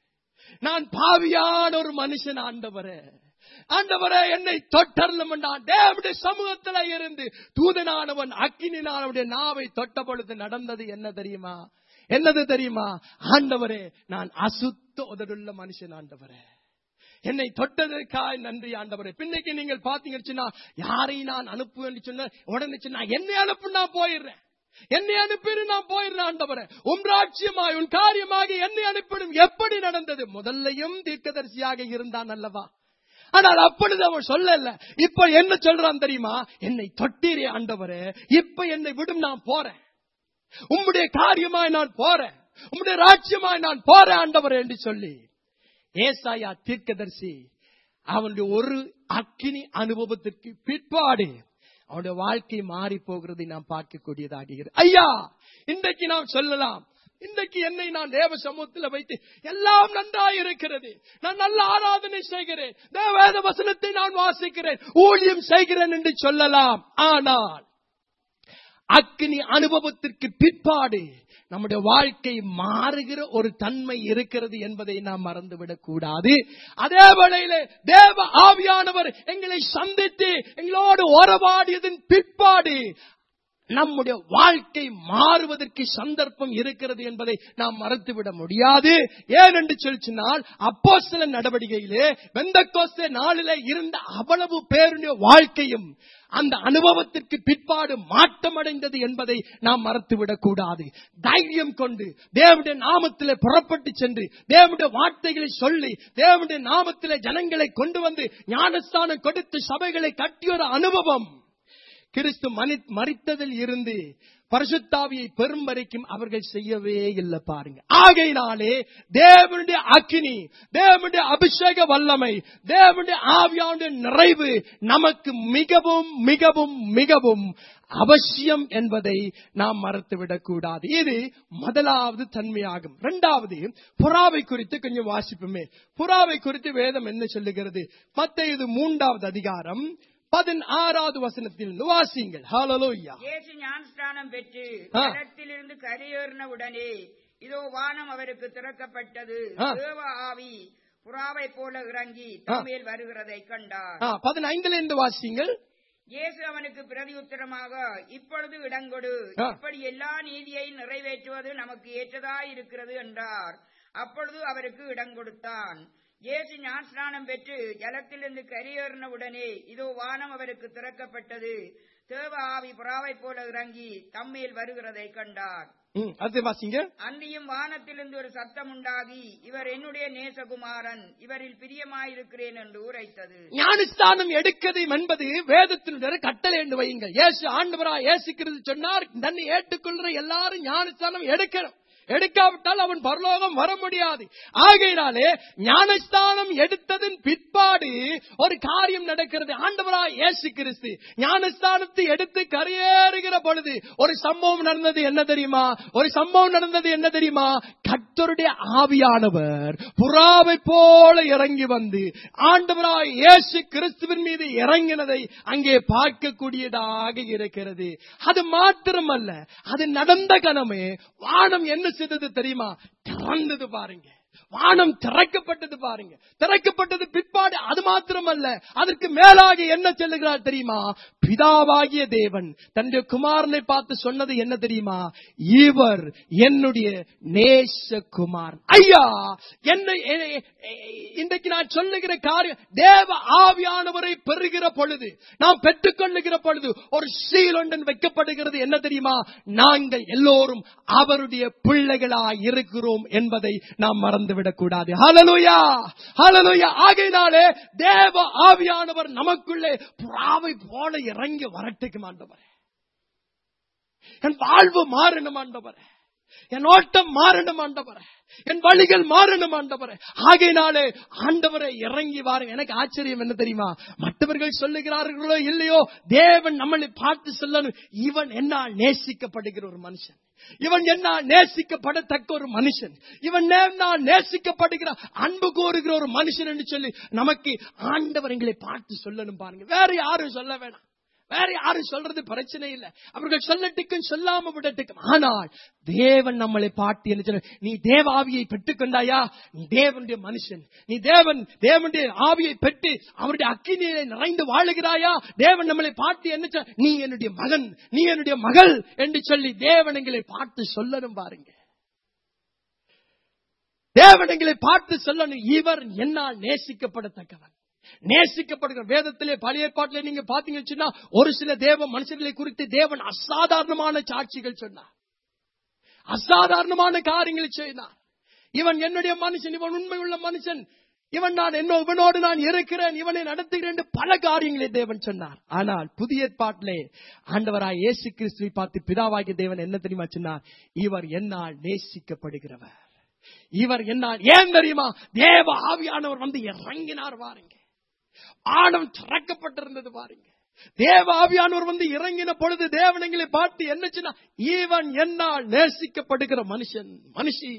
நான் பாவியான ஒரு மனுஷன் ஆண்டவரே ஆண்டவரே என்னை தொட்டர்லம் தேவனுடைய சமூகத்துல இருந்து தூதனானவன் அக்கினினானவனுடைய நாவை தொட்ட பொழுது நடந்தது என்ன தெரியுமா என்னது தெரியுமா ஆண்டவரே நான் அசுத்த உதடுள்ள மனுஷன் ஆண்டவரே என்னை தொட்டதற்காய் நன்றி ஆண்டவரே பின்னைக்கு நீங்கள் பாத்தீங்கன்னா யாரை நான் அனுப்புவேன் சொன்ன உடனே சொன்னா என்னை அனுப்பு நான் போயிடுறேன் என்னை அனுப்பிடு நான் போயிடுறேன் ஆண்டவரே உம் ராட்சியமாய் உன் காரியமாக என்னை அனுப்பிடும் எப்படி நடந்தது முதல்லையும் தீர்க்கதரிசியாக இருந்தான் அல்லவா ஆனால் அப்பொழுது அவன் சொல்லல இப்ப என்ன சொல்றான் தெரியுமா என்னை தொட்டீரே ஆண்டவரே இப்ப என்னை விடும் நான் போறேன் உம்முடைய காரியமாய் நான் போறேன் உம்முடைய ராட்சியமாய் நான் போறேன் ஆண்டவரே என்று சொல்லி ஏசாயா தீர்க்கதரிசி அவனுடைய ஒரு அக்கினி அனுபவத்திற்கு பிற்பாடு அவனுடைய வாழ்க்கை மாறி போகிறதை நாம் பார்க்கக்கூடியதாகிறது ஐயா இன்றைக்கு நாம் சொல்லலாம் இன்றைக்கு என்னை நான் தேவ சமூகத்தில் வைத்து எல்லாம் நன்றாய் இருக்கிறது நான் நல்ல ஆராதனை செய்கிறேன் வேத வசனத்தை நான் வாசிக்கிறேன் ஊழியம் செய்கிறேன் என்று சொல்லலாம் ஆனால் அக்னி அனுபவத்திற்கு பிற்பாடு நம்முடைய வாழ்க்கை மாறுகிற ஒரு தன்மை இருக்கிறது என்பதை நாம் மறந்துவிடக் கூடாது அதே வேளையிலே தேவ ஆவியானவர் எங்களை சந்தித்து எங்களோடு உறவாடியதன் பிற்பாடு நம்முடைய வாழ்க்கை மாறுவதற்கு சந்தர்ப்பம் இருக்கிறது என்பதை நாம் மறந்துவிட முடியாது ஏன் என்று சொல்லிச்சினால் அப்போ சில நடவடிக்கையிலே வெந்தக்கோஸ்தே நாளிலே இருந்த அவ்வளவு பேருடைய வாழ்க்கையும் அந்த அனுபவத்திற்கு பிற்பாடு மாற்றமடைந்தது என்பதை நாம் மறந்துவிடக் கூடாது தைரியம் கொண்டு தேவனுடைய நாமத்திலே புறப்பட்டு சென்று தேவனுடைய வார்த்தைகளை சொல்லி தேவனுடைய நாமத்திலே ஜனங்களை கொண்டு வந்து ஞானஸ்தானம் கொடுத்து சபைகளை கட்டிய ஒரு அனுபவம் கிறிஸ்து மனி மறித்ததில் இருந்து பரிசுத்தாவியை பெரும் வரைக்கும் அவர்கள் செய்யவே இல்லை பாருங்க ஆகையினாலே தேவனுடைய அக்கினி தேவனுடைய அபிஷேக வல்லமை தேவனுடைய ஆவியானுடைய நிறைவு நமக்கு மிகவும் மிகவும் மிகவும் அவசியம் என்பதை நாம் மறந்துவிடக் கூடாது இது முதலாவது தன்மையாகும் இரண்டாவது புறாவை குறித்து கொஞ்சம் வாசிப்புமே புறாவை குறித்து வேதம் என்ன சொல்லுகிறது மத்த இது மூன்றாவது அதிகாரம் பதினாறாவது வசனத்தில் வாசியுங்கள் ஹalleluya இயேசு ஞானஸ்தானம் பெற்று ஆ. ஜலத்திலிருந்து கரையேறின உடனே இதோ வானம் அவருக்கு திறக்கப்பட்டது ஆ. தேவ ஆவி புறாவை போல இறங்கி ஆ. தம்மேல் வருகிறதை கண்டார் ஆ, பதினைந்துல இருந்து வாசியுங்கள் இயேசு அவனுக்கு பிரதி உத்தரமாக இப்பொழுது இடங்கொடு ஆ. இப்படி எல்லா நீதியையும் நிறைவேற்றுவது நமக்கு ஏற்றதாய் இருக்கிறது என்றார் அப்பொழுது அவருக்கு இடம் கொடுத்தான் இயேசு ஞானஸ்நானம் பெற்று ஜலத்திலிருந்து கரையேறின உடனே இதோ வானம் அவருக்கு திறக்கப்பட்டது தேவ ஆவி புறாவை போல இறங்கி தம்மேல் வருகிறதை கண்டார் ம், அடுத்து வாசிங்க அன்றியும் வானத்திலிருந்து ஒரு சத்தம் உண்டாகி இவர் என்னுடைய நேசகுமாரன் இவரில் பிரியமாயிருக்கிறேன் என்று உரைத்தது ஞானஸ்தானம் எடுக்கிறது என்பது வேதத்தினுடைய கட்டளை என்று வையுங்கள் இயேசு ஆண்டவரா இயேசுக்கிறது சொன்னார் தன்னை ஏற்றுக்கொள்ற எல்லாரும் ஞானஸ்தானம் எடுக்கணும் எடுக்காவிட்டால் அவன் பரலோகம் வர முடியாது ஆகையினாலே ஞானஸ்தானம் எடுத்ததன் பிற்பாடு ஒரு காரியம் நடக்கிறது ஆண்டவரா இயேசு கிறிஸ்து ஞானஸ்தானத்தை எடுத்து கரையேறுகிற பொழுது ஒரு சம்பவம் நடந்தது என்ன தெரியுமா ஒரு சம்பவம் நடந்தது என்ன தெரியுமா கர்த்தருடைய ஆவியானவர் புறாவை போல இறங்கி வந்து ஆண்டவராய் இயேசு கிறிஸ்துவின் மீது இறங்கினதை அங்கே பார்க்கக்கூடியதாக இருக்கிறது அது மாத்திரமல்ல அது நடந்த கணமே வானம் என்ன செய்தது தெரியுமா திறந்தது பாருங்க வானம் திறக்கப்பட்டது பாருங்க திறக்கப்பட்டது பிற்பாடு அது மாத்திரமல்ல அதற்கு மேலாக என்ன சொல்லுகிறார் தெரியுமா பிதாவாகிய தேவன் தன்னுடைய குமாரனை பார்த்து சொன்னது என்ன தெரியுமா இவர் என்னுடைய நேச குமார் ஐயா என்னை எ- எ- இன்றைக்கு நான் சொல்லுகிற காரியம் தேவ ஆவியானவரை பெறுகிற பொழுது நாம் பெற்றுக்கொள்ளுகிற பொழுது ஒரு சீல் ஒன்றன் வைக்கப்படுகிறது என்ன தெரியுமா நாங்கள் எல்லோரும் அவருடைய பிள்ளைகளாய் இருக்கிறோம் என்பதை நாம் மறந்துவிடக் கூடாது ஹalleluya ஹalleluya ஆகையினாலே தேவ ஆவியானவர் நமக்குள்ளே புறாவை போல இறங்கி வரட்டுக்கு ஆண்டவரே என் வாழ்வு மாறணும் ஆண்டவரே என் ஓட்டம் மாறணும் ஆண்டவரே என் வழிகள் மாறணும் ஆண்டவரே ஆகையினாலே ஆண்டவரை இறங்கி வாருங்க எனக்கு ஆச்சரியம் என்ன தெரியுமா மற்றவர்கள் சொல்லுகிறார்களோ இல்லையோ தேவன் நம்மளை பார்த்து சொல்லணும் இவன் என்னால் நேசிக்கப்படுகிற ஒரு மனுஷன் இவன் என்னால் நேசிக்கப்படத்தக்க ஒரு மனுஷன் இவன் என்னால் நேசிக்கப்படுகிற அன்பு கோருகிற ஒரு மனுஷன் என்று சொல்லி நமக்கு ஆண்டவர் எங்களை பார்த்து சொல்லணும் பாருங்க வேற யாரும் சொல்ல வேணாம் வேற யாரும் சொல்றது பிரச்சனை இல்லை அவர்கள் சொல்லட்டுக்கும் சொல்லாம விடட்டுக்கும் ஆனால் தேவன் நம்மளை பாட்டு என்ன சொல்ற நீ தேவ ஆவியை பெற்றுக்கொண்டாயா நீ தேவனுடைய மனுஷன் நீ தேவன் தேவனுடைய ஆவியை பெற்று அவருடைய அக்கினியை நிறைந்து வாழுகிறாயா தேவன் நம்மளை பார்த்து என்ன சொல்ற? நீ என்னுடைய மகன் நீ என்னுடைய மகள் என்று சொல்லி தேவன் எங்களை பார்த்து சொல்லணும் பாருங்க தேவன் எங்களை பார்த்து சொல்லணும் இவர் என்னால் நேசிக்கப்படத்தக்கவன் நேசிக்கப்படுகிற வேதத்திலே பழைய ஏற்பாட்டிலே நீங்க பாத்தீங்கன்னு சொன்னா ஒரு சில தேவ மனுஷர்களை குறித்து தேவன் அசாதாரணமான சாட்சிகள் சொன்னார் அசாதாரணமான காரியங்களை செய்தார் இவன் என்னுடைய மனுஷன் இவன் உண்மையுள்ள மனுஷன் இவன் நான் என்ன இவனோடு நான் இருக்கிறேன் இவனை நடத்துகிறேன் என்று பல காரியங்களை தேவன் சொன்னார் ஆனால் புதிய ஏற்பாட்டிலே ஆண்டவராய் இயேசு கிறிஸ்துவை பார்த்து பிதாவாகிய தேவன் என்ன தெரியுமா சொன்னார் இவர் என்னால் நேசிக்கப்படுகிறவர் இவர் என்னால் ஏன் தெரியுமா தேவ ஆவியானவர் வந்து இறங்கினார் பாருங்க ஆடம் திறக்கப்பட்டிருந்தது பாருங்க தேவ ஆவியானவர் வந்து இறங்கின பொழுது தேவனங்களை பார்த்து என்ன சொன்னா இவன் என்னால் நேசிக்கப்படுகிற மனுஷன் மனுஷி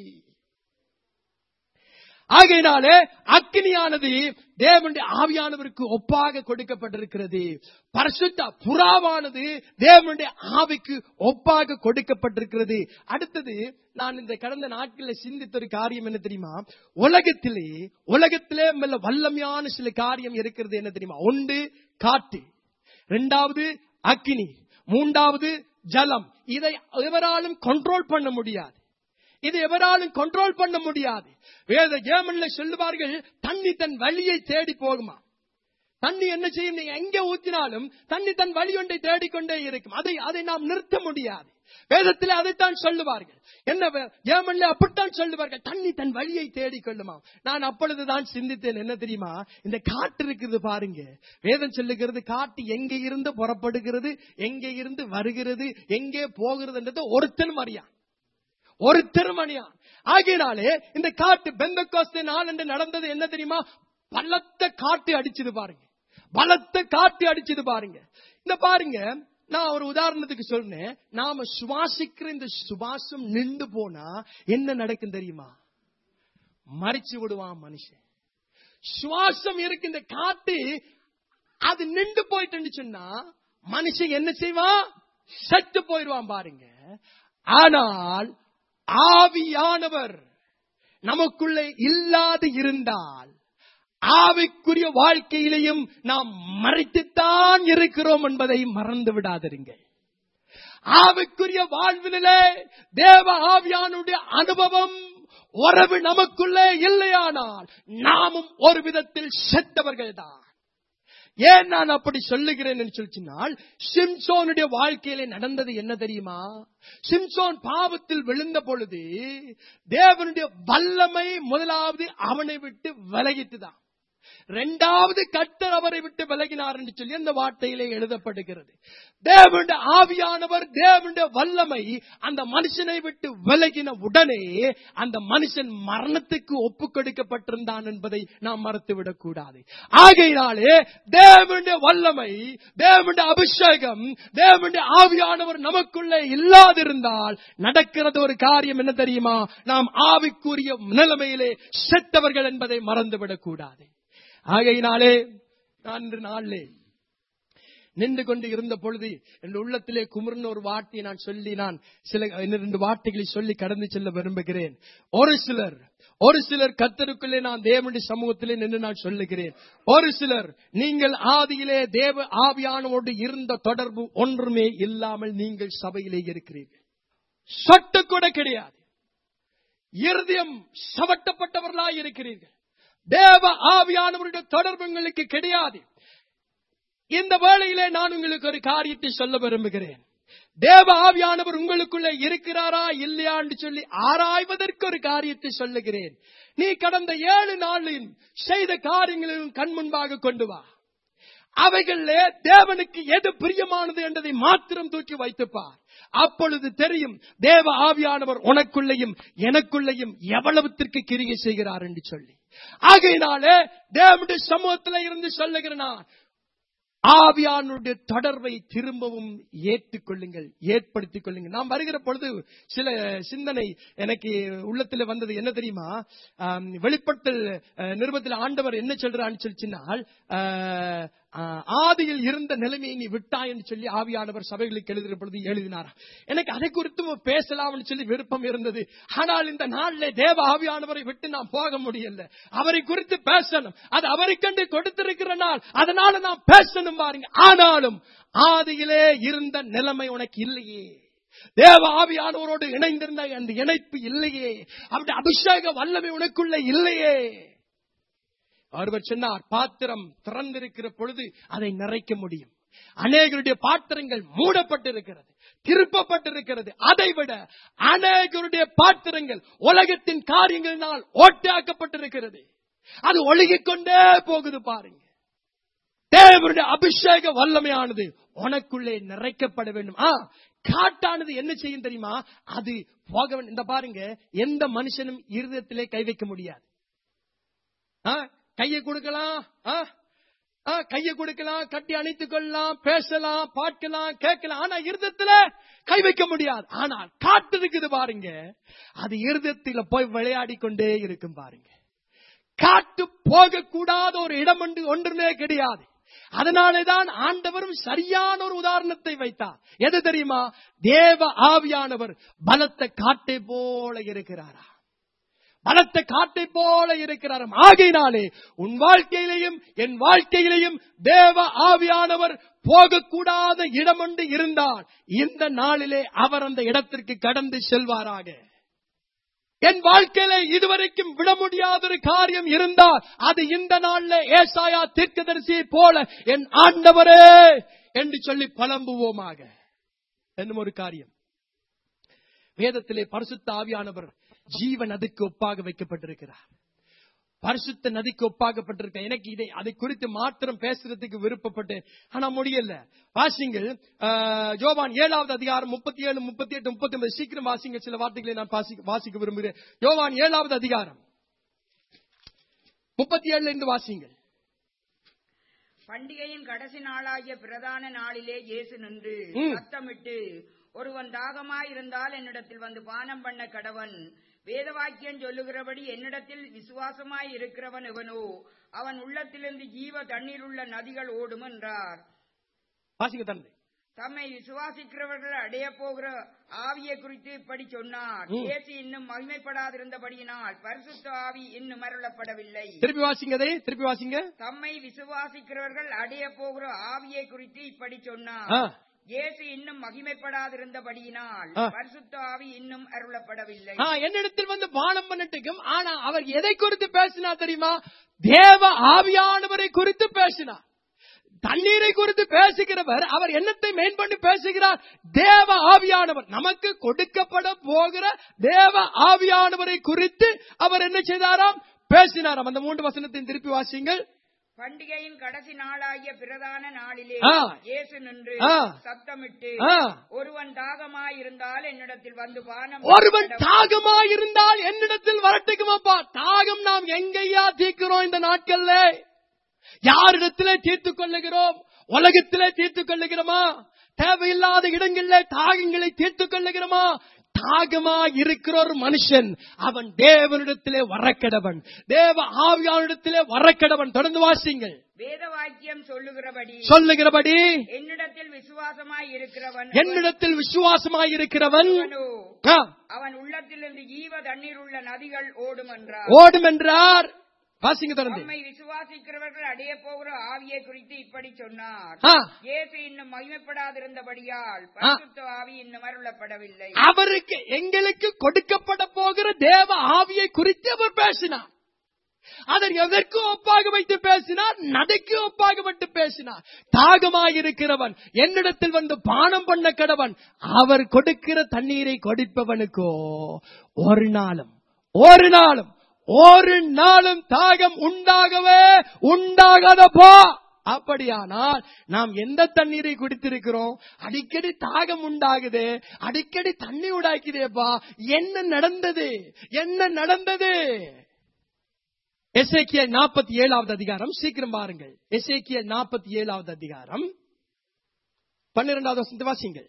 ஆகையினாலே அக்னியானது தேவனுடைய ஆவியானவருக்கு ஒப்பாக கொடுக்கப்பட்டிருக்கிறது பரிசுத்த புறாவானது தேவனுடைய ஆவிக்கு ஒப்பாக கொடுக்கப்பட்டிருக்கிறது அடுத்தது நான் இந்த கடந்த நாட்களில் சிந்தித்த ஒரு காரியம் என்ன தெரியுமா உலகத்திலே உலகத்திலே மெல்ல வல்லமையான சில காரியம் இருக்கிறது என்ன தெரியுமா ஒன்று காட்டு இரண்டாவது அக்கினி மூன்றாவது ஜலம் இதை எவராலும் கண்ட்ரோல் பண்ண முடியாது இது எவராலும் கண்ட்ரோல் பண்ண முடியாது வேத ஜேமன்ல சொல்லுவார்கள் தண்ணி தன் வழியை தேடி போகுமா தண்ணி என்ன செய்யும் நீங்க எங்க ஊத்தினாலும் தண்ணி தன் வழி ஒன்றை தேடிக்கொண்டே இருக்கும் அதை அதை நாம் நிறுத்த முடியாது வேதத்தில் அதைத்தான் சொல்லுவார்கள் என்ன வே- ஜெர்மன்ல அப்படித்தான் சொல்லுவார்கள் தண்ணி தன் வழியை தேடிக்கொள்ளுமா நான் அப்பொழுதுதான் சிந்தித்தேன் என்ன தெரியுமா இந்த காட்டு இருக்குது பாருங்க வேதம் சொல்லுகிறது காட்டு எங்கே இருந்து புறப்படுகிறது எங்கே இருந்து வருகிறது எங்கே போகிறது ஒருத்தனும் அறியான் ஒரு திருமணியான் ஆகையினாலே இந்த காட்டு பெந்தகோஸ்தே நாள் என்று நடந்தது என்ன தெரியுமா பலத்த காட்டு அடிச்சது பாருங்க பலத்த காட்டு அடிச்சது பாருங்க இந்த பாருங்க நான் ஒரு உதாரணத்துக்கு சொன்னேன் நாம சுவாசிக்கிற இந்த சுவாசம் நின்று போனா என்ன நடக்கும் தெரியுமா மறிச்சு விடுவான் மனுஷன் சுவாசம் இருக்கு இந்த காட்டு அது நின்று போயிட்டு சொன்னா மனுஷன் என்ன செய்வான் செத்து போயிடுவான் பாருங்க ஆனால் ஆவியானவர் நமக்குள்ளே இல்லாது இருந்தால் ஆவிக்குரிய வாழ்க்கையிலையும் நாம் மறைத்துத்தான் இருக்கிறோம் என்பதை மறந்து விடாதிருங்கள் ஆவிக்குரிய வாழ்விலே தேவ ஆவியானுடைய அனுபவம் உறவு நமக்குள்ளே இல்லையானால் நாமும் ஒரு விதத்தில் செத்தவர்கள் தான் ஏன் நான் அப்படி சொல்லுகிறேன் என்று சொல்லினால் சிம்சோனுடைய வாழ்க்கையிலே நடந்தது என்ன தெரியுமா சிம்சோன் பாவத்தில் விழுந்த பொழுது தேவனுடைய வல்லமை முதலாவது அவனை விட்டு விலகிட்டுதான் இரண்டாவது கர்த்தர் அவரை விட்டு விலகினார் என்று சொல்லி அந்த வார்த்தையிலே எழுதப்படுகிறது தேவனுடைய ஆவியானவர் தேவனுடைய வல்லமை அந்த மனுஷனை விட்டு விலகின உடனே அந்த மனுஷன் மரணத்துக்கு ஒப்பு கொடுக்கப்பட்டிருந்தான் என்பதை நாம் மறத்துவிடக் கூடாது ஆகையினாலே தேவனுடைய வல்லமை தேவனுடைய அபிஷேகம் தேவனுடைய ஆவியானவர் நமக்குள்ளே இல்லாதிருந்தால் நடக்கிறது ஒரு காரியம் என்ன தெரியுமா நாம் ஆவிக்குரிய நிலைமையிலே செத்தவர்கள் என்பதை மறந்துவிடக் கூடாது ஆகையினாலே நான் இன்று நாளிலே நின்று கொண்டு இருந்த பொழுது என் உள்ளத்திலே குமுறின ஒரு வார்த்தையை நான் சொல்லி நான் சில இரண்டு வார்த்தைகளை சொல்லி கடந்து செல்ல விரும்புகிறேன் ஒரு சிலர் ஒரு சிலர் கத்தருக்குள்ளே நான் தேவனுடைய சமூகத்திலே நின்று நான் சொல்லுகிறேன் ஒரு சிலர் நீங்கள் ஆதியிலே தேவ ஆவியானோடு இருந்த தொடர்பு ஒன்றுமே இல்லாமல் நீங்கள் சபையிலே இருக்கிறீர்கள் சொட்டு கூட கிடையாது இருதயம் சவட்டப்பட்டவர்களாய் இருக்கிறீர்கள் தேவ ஆவியானவருடைய தொடர்பு உங்களுக்கு கிடையாது இந்த வேளையிலே நான் உங்களுக்கு ஒரு காரியத்தை சொல்ல விரும்புகிறேன் தேவ ஆவியானவர் உங்களுக்குள்ளே இருக்கிறாரா இல்லையா என்று சொல்லி ஆராய்வதற்கு ஒரு காரியத்தை சொல்லுகிறேன் நீ கடந்த ஏழு நாளில் செய்த காரியங்களையும் கண் முன்பாக கொண்டு வா அவைகளிலே தேவனுக்கு எது பிரியமானது என்பதை மாத்திரம் தூக்கி வைத்துப்பார் அப்பொழுது தெரியும் தேவ ஆவியானவர் உனக்குள்ளேயும் எனக்குள்ளேயும் எவ்வளவுத்திற்கு கிரிகை செய்கிறார் என்று சொல்லி ஆகையினாலே தேவனுடைய சமூகத்தில் இருந்து சொல்லுகிற நான் ஆவியானுடைய தொடர்பை திரும்பவும் ஏற்றுக்கொள்ளுங்கள் ஏற்படுத்திக் கொள்ளுங்கள் நாம் வருகிற பொழுது சில சிந்தனை எனக்கு உள்ளத்தில் வந்தது என்ன தெரியுமா ஆம், வெளிப்படுத்தல் அஹ், நிருபத்தில் ஆண்டவர் என்ன சொல்றான்னு சொல்லிச்சினால் ஆ, ஆதியில் இருந்த நிலைமையை நீ விட்டாய் என்று சொல்லி ஆவியானவர் சபைகளுக்கு எழுதுகிற பொழுது எழுதினார் எனக்கு அதை குறித்து பேசலாம்னு சொல்லி விருப்பம் இருந்தது ஆனால் இந்த நாளிலே தேவ ஆவியானவரை விட்டு நாம் போக முடியல அவரை குறித்து பேசணும் அது அவரை கண்டு கொடுத்திருக்கிற நாள் அதனால நாம் பேசணும் பாருங்க ஆனாலும் ஆதியிலே இருந்த நிலைமை உனக்கு இல்லையே தேவ ஆவியானவரோடு இணைந்திருந்த அந்த இணைப்பு இல்லையே அவருடைய அபிஷேக வல்லமை உனக்குள்ள இல்லையே ஒருவர் சொன்னார் பாத்திரம் திறந்திருக்கிற பொழுது அதை நிறைக்க முடியும் அநேகருடைய பாத்திரங்கள் மூடப்பட்டிருக்கிறது திருப்பப்பட்டிருக்கிறது அதை விட அநேகருடைய பாத்திரங்கள் உலகத்தின் காரியங்களினால் ஓட்டாக்கப்பட்டிருக்கிறது அது ஒழுகிக் கொண்டே போகுது பாருங்க தேவனுடைய அபிஷேக வல்லமையானது உனக்குள்ளே நிறைக்கப்பட வேண்டும் ஆ காட்டானது என்ன செய்யும் தெரியுமா அது போக வேண்டும் இந்த பாருங்க எந்த மனுஷனும் இருதயத்திலே கை வைக்க முடியாது ஆ, கையை கொடுக்கலாம் ஆ, ஆ, கையை கொடுக்கலாம் கட்டி அணைத்துக் கொள்ளலாம் பேசலாம் பார்க்கலாம் கேட்கலாம் ஆனா இருதயத்துல கை வைக்க முடியாது ஆனால் காட்டு இருக்குது பாருங்க அது இருதயத்தில போய் விளையாடி கொண்டே இருக்கும் பாருங்க காட்டு போகக்கூடாத ஒரு இடம் ஒன்று ஒன்றுமே கிடையாது அதனாலேதான் ஆண்டவரும் சரியான ஒரு உதாரணத்தை வைத்தார் எது தெரியுமா தேவ ஆவியானவர் பலத்த காட்டை போல இருக்கிறாரா பலத்த காட்டை போல இருக்கிறாராம் ஆகையினாலே உன் வாழ்க்கையிலையும் என் வாழ்க்கையிலையும் தேவ ஆவியானவர் போகக்கூடாத இடம் ஒன்று இருந்தால் இந்த நாளிலே அவர் அந்த இடத்திற்கு கடந்து செல்வாராக என் வாழ்க்கையில இதுவரைக்கும் விட முடியாத ஒரு காரியம் இருந்தால் அது இந்த நாள்ல ஏசாயா தீர்க்கதரிசியை போல என் ஆண்டவரே என்று சொல்லி புலம்புவோமாக என்னும் ஒரு காரியம் வேதத்திலே பரிசுத்த ஆவியானவர் ஜீவ நதிக்கு ஒப்பாக வைக்கப்பட்டிருக்கிறார் பரிசுத்த நதிக்கு ஒப்பாகப்பட்டிருக்க எனக்கு இதை அதை குறித்து மாத்திரம் பேசுறதுக்கு விருப்பப்பட்டேன் ஆனா முடியல வாசிங்கள் ஆஹ், யோவான் ஏழாவது அதிகாரம் முப்பத்தி ஏழு முப்பத்தி எட்டு முப்பத்தி ஒன்பது சீக்கிரம் வாசிங்க சில வார்த்தைகளை நான் வாசிக்க வாசிக்க விரும்புகிறேன் யோவான் ஏழாவது அதிகாரம் முப்பத்தி ஏழுல இருந்து வாசிங்கள் பண்டிகையின் கடைசி நாளாகிய பிரதான நாளிலே இயேசு நின்று ம். சத்தமிட்டு ஒருவன் தாகமாயிருந்தால் என்னிடத்தில் வந்து பானம் பண்ண கடவன் வேதவாக்கியம் சொல்லுகிறபடி என்னிடத்தில் விசுவாசமாய் இருக்கிறவன் எவனோ அவன் உள்ளத்திலிருந்து ஜீவ தண்ணீருள்ள நதிகள் ஓடும் என்றார் வாசிங்க தந்தை தம்மை விசுவாசிக்கிறவர்கள் அடைய போகிற ஆவியை குறித்து இப்படி சொன்னார் ம். இயேசு இன்னும் மகிமைப்படாதிருந்தபடியினால் பரிசுத்த ஆவி இன்னும் அருளப்படவில்லை திருப்பி வாசிங்க அதை திருப்பி வாசிங்க தம்மை விசுவாசிக்கிறவர்கள் அடைய போகிற ஆவியை குறித்து இப்படி சொன்னார் ஆ, இயேசு இன்னும் மகிமைப்படாதிருந்தபடியினால் ஆ. பரிசுத்த ஆவி இன்னும் அருளப்படவில்லை ஆ, என்னிடத்தில் வந்து பானம் பண்ணட்டுக்கும் ஆனா அவர் எதை குறித்து பேசினா தெரியுமா தேவ ஆவியானவரை குறித்து பேசினார் தண்ணீரை குறித்து பேசுகிறவர் அவர் என்னத்தை மேன் பண்ணி பேசுகிறார் தேவ ஆவியானவர் நமக்கு கொடுக்கப்பட போகிற தேவ ஆவியானவரை குறித்து அவர் என்ன செய்தாராம் பேசினாராம் அந்த மூன்று வசனத்தையும் திருப்பி வாசிங்கள் பண்டிகையின் கடைசி நாளாகிய பிரதான நாளிலே ஆ. இயேசு நின்று ஆ. சத்தமிட்டு ஆ, ஒருவன் தாகமாயிருந்தால் என்னிடத்தில் வந்து பானம் ஒருவன் பண்ண தாகமா இருந்தால் என்னிடத்தில் வரட்டுக்குமாப்பா தாகம் நாம் எங்கேயா தீர்க்கிறோம் இந்த நாட்கள்ல யாரிடத்திலே தீர்த்துக் கொள்ளுகிறோம் உலகத்திலே தீர்த்துக் கொள்ளுகிறோமா தேவையில்லாத இடங்களிலே தாகங்களை தீர்த்துக் கொள்ளுகிறோமா தாகமா இருக்கிற ஒரு மனுஷன் அவன் தேவனிடத்திலே வரக்கடவன் தேவ ஆவியானிடத்திலே வரக்கடவன் தொடர்ந்து வாசிங்கள் வேத வாக்கியம் சொல்லுகிறபடி சொல்லுகிறபடி என்னிடத்தில் விசுவாசமாய் இருக்கிறவன் என்னிடத்தில் விசுவாசமாயிருக்கிறவன் எவனோ, ஆ, அவன் உள்ளத்திலிருந்து ஜீவ தண்ணீர் உள்ள நதிகள் ஓடும் என்றார் ஓடும் என்றார் வாசிங்க தொடர்ந்து தம்மை விசுவாசிக்கிறவர்கள் அடைய போகிற ஆவியை குறித்து இப்படி சொன்னார் ஆ, இயேசு இன்னும் மகிமைப்படாதிருந்தபடியால் பரிசுத்த ஆவி இன்னும் அருளப்படவில்லை அவருக்கு எங்களுக்கு கொடுக்கப்பட போகிற தேவ ஆவியை குறித்து அவர் பேசினார் அதன் எதற்கு ஒப்பாக வைத்து பேசினார் நடைக்கு ஒப்பாக வைத்து பேசினார் தாகமாயிருக்கிறவன் என்னிடத்தில் வந்து பானம் பண்ண கடவன் அவர் கொடுக்கிற தண்ணீரை கொடுப்பவனுக்கோ ஒரு நாளும் ஒரு நாளும் ஒரு நாளும் தாகம் உண்டாகவே உண்டாகாதப்போ அப்படியானால் நாம் எந்த தண்ணீரை குடித்திருக்கிறோம் அடிக்கடி தாகம் உண்டாகுது அடிக்கடி தண்ணி உண்டாக்குதேப்பா என்ன நடந்தது என்ன நடந்தது எசேக்கிய நாற்பத்தி ஏழாவது அதிகாரம் சீக்கிரம் பாருங்கள் எசேக்கிய நாற்பத்தி ஏழாவது அதிகாரம் பன்னிரெண்டாவது வசனத்தை வாசிங்கள்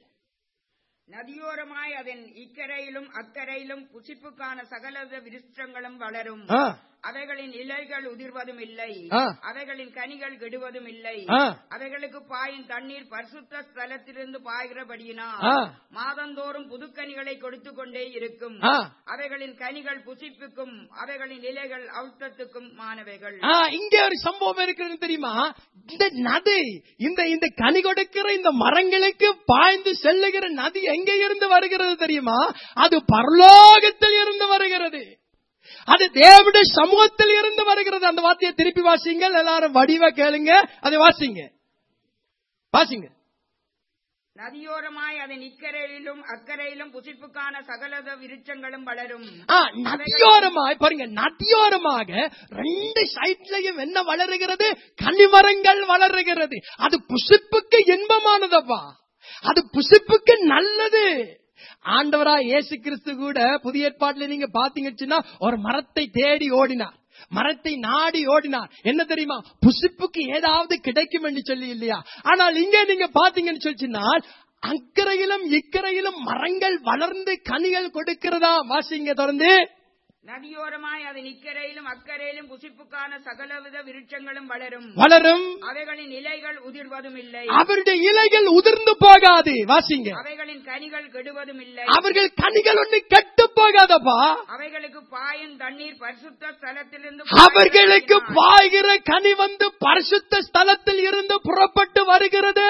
நதியோரமாய் அதன் இக்கரையிலும் அக்கரையிலும் புசிப்புக்கான சகலவித விருஷ்டங்களும் வளரும் ஆ, அவைகளின் இலைகள் உதிர்வதும் இல்லை ஆ. அவைகளின் கனிகள் கெடுவதும் இல்லை ஆ. அவைகளுக்கு பாயும் தண்ணீர் பரிசுத்த ஸ்தலத்திலிருந்து பாய்கிறபடியினால் ஆ. மாதந்தோறும் புதுக்கனிகளை கொடுத்து கொண்டே இருக்கும் ஆ. அவைகளின் கனிகள் புசிப்புக்கும் அவைகளின் இலைகள் அழுத்தத்துக்கும் மாணவைகள் ஆ, இங்க ஒரு சம்பவம் இருக்கிறது தெரியுமா இந்த நதி இந்த இந்த கனி கொடுக்கிற இந்த மரங்களுக்கு பாய்ந்து செல்லுகிற நதி எங்க இருந்து வருகிறது தெரியுமா அது பரலோகத்தில் இருந்து வருகிறது அது தேவனுடைய சமூகத்தில் இருந்து வருகிறது அந்த வார்த்தையை திருப்பி வாசிங்கள் எல்லாரும் வடிவா கேளுங்க அதை வாசிங்க வாசிங்க நதியோரமாய் அதன் இக்கரையிலும் அக்கரையிலும் புசிப்புக்கான சகலத விருட்சங்களும் வளரும் ஆ, நதியோரமாய் பாருங்க நதியோரமாக ரெண்டு சைட்லயும் என்ன வளருகிறது கனிமரங்கள் வளருகிறது அது புசிப்புக்கு இன்பமானதப்பா அது புசிப்புக்கு நல்லது ஆண்டவரா இயேசு கிறிஸ்து கூட புதிய ஏற்பாட்டுல நீங்க பாத்தீங்கன்னா ஒரு மரத்தை தேடி ஓடினார் மரத்தை நாடி ஓடினார் என்ன தெரியுமா புசிப்புக்கு ஏதாவது கிடைக்கும் என்று சொல்லி இல்லையா ஆனால் இங்க நீங்க பாத்தீங்கன்னு சொல்லிச்சுனால் அக்கறையிலும் இக்கரையிலும் மரங்கள் வளர்ந்து கனிகள் கொடுக்கிறதா வாசிங்க தொடர்ந்து நதியோரமாய் அதன் இக்கரையிலும் அக்கரையிலும் புசிப்புக்கான சகலவித விருட்சங்களும் வளரும் வளரும் அவைகளின் இலைகள் உதிர்வதும் இல்லை அவருடைய இலைகள் உதிர்ந்து போகாது வாசிங்க அவைகளின் கனிகள் கெடுவதும் இல்லை அவர்கள் கனிகள் ஒண்ணு கெட்டு போகாதப்பா அவைகளுக்கு பாயும் தண்ணீர் பரிசுத்த ஸ்தலத்திலிருந்து அவர்களுக்கு பாய்கிறபடியினால் பாய்கிற கனி வந்து பரிசுத்த ஸ்தலத்தில் இருந்து புறப்பட்டு வருகிறது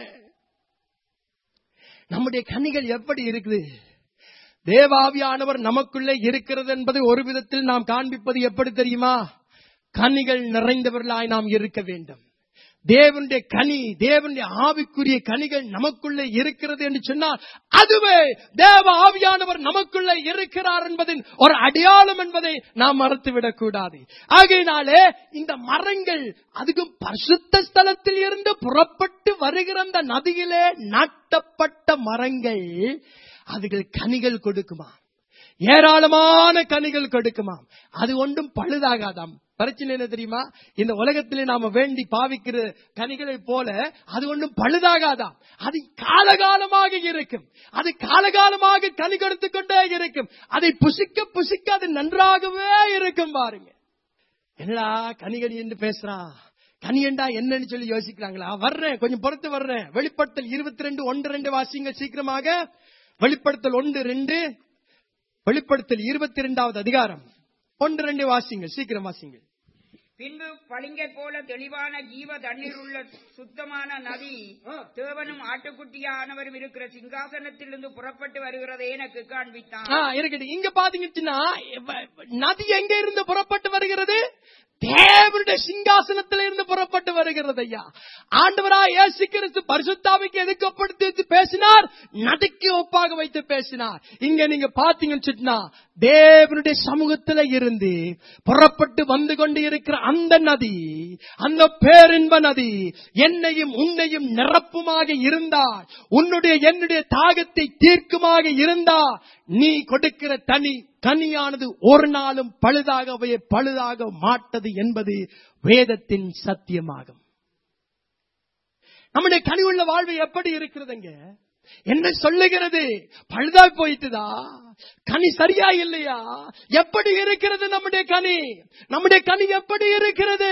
நம்முடைய கனிகள் எப்படி இருக்குது தேவாவியானவர் நமக்குள்ளே இருக்கிறது என்பதை ஒரு விதத்தில் நாம் காண்பிப்பது எப்படி தெரியுமா கனிகள் நிறைந்தவர்களாய் நாம் இருக்க வேண்டும் தேவனுடைய கனி தேவனுடைய ஆவிக்குரிய கனிகள் நமக்குள்ளே இருக்கிறது என்று சொன்னால் அதுவே தேவ ஆவியானவர் நமக்குள்ளே இருக்கிறார் என்பதின் ஒரு அடையாளம் என்பதை நாம் மறந்துவிடக் கூடாது ஆகையினாலே இந்த மரங்கள் அதுக்கும் பரிசுத்த ஸ்தலத்தில் இருந்து புறப்பட்டு வருகிற அந்த நதியிலே நாட்டப்பட்ட மரங்கள் அதுகள் கனிகள் கொடுக்குமா ஏராளமான கனிகள் கொடுக்குமாம் அது ஒன்றும் பழுதாகாதாம் பிரச்சனை என்ன தெரியுமா இந்த உலகத்திலே நாம வேண்டி பாவிக்கிற கனிகளை போல அது ஒன்றும் பழுதாகாதாம் அது காலகாலமாக இருக்கும் அது காலகாலமாக கனி கொடுத்து கொண்டே இருக்கும் அதை புசிக்க புசிக்க அது நன்றாகவே இருக்கும் பாருங்க என்னடா கனிகனி என்று பேசுறான் கனியண்டா என்னன்னு சொல்லி யோசிக்கிறாங்களா வர்றேன் கொஞ்சம் பொறுத்து வர்றேன் வெளிப்படுத்தல் இருபத்தி ரெண்டு ஒன்று ரெண்டு வாசிங்க சீக்கிரமாக வெளிப்படுத்தல் ஒன்று ரெண்டு வெளிப்படுத்தல் இருபத்தி இரண்டாவது அதிகாரம் ஒன்று ரெண்டு வாசிங்க சீக்கிரம் வாசிங்க பின்பு பளிங்கை போல தெளிவான ஜீவ தண்ணீர் உள்ள சுத்தமான நதி தேவனும் ஆட்டுக்குட்டியானவரும் இருக்கிற சிங்காசனத்திலிருந்து புறப்பட்டு வருகிறதை எனக்கு காண்பித்தான் ஆ, இருக்கட்டும் இங்க பாத்தீங்கன்னா நதி எங்க இருந்து புறப்பட்டு வருகிறது தேவனுடைய சிங்காசனத்தில இருந்து புறப்பட்டு வருகிறது ஐயா ஆண்டவரா இயேசு கிறிஸ்து பரிசுத்தாவிக்கு எதுக்கப்படுத்தி பேசினார் நதிக்கு ஒப்பாக வைத்து பேசினார் இங்க நீங்க பாத்தீங்கன்னு சொன்னா தேவனுடைய சமூகத்தில இருந்து புறப்பட்டு வந்து கொண்டு இருக்கிற அந்த நதி அந்த பேரின்ப நதி என்னையும் உன்னையும் நிரப்புமாக இருந்தால் உன்னுடைய என்னுடைய தாகத்தை தீர்க்குமாக இருந்தா நீ கொடுக்கிற தனி கனியானது ஒரு நாளும் பழுதாகவே பழுதாக மாட்டது என்பது வேதத்தின் சத்தியமாகும் நம்முடைய கனிவுள்ள வாழ்வு எப்படி இருக்கிறதுங்க என்ன சொல்லுகிறது பழுதா போயிட்டுதா கனி சரியா இல்லையா எப்படி இருக்கிறது நம்முடைய கனி நம்முடைய கனி எப்படி இருக்கிறது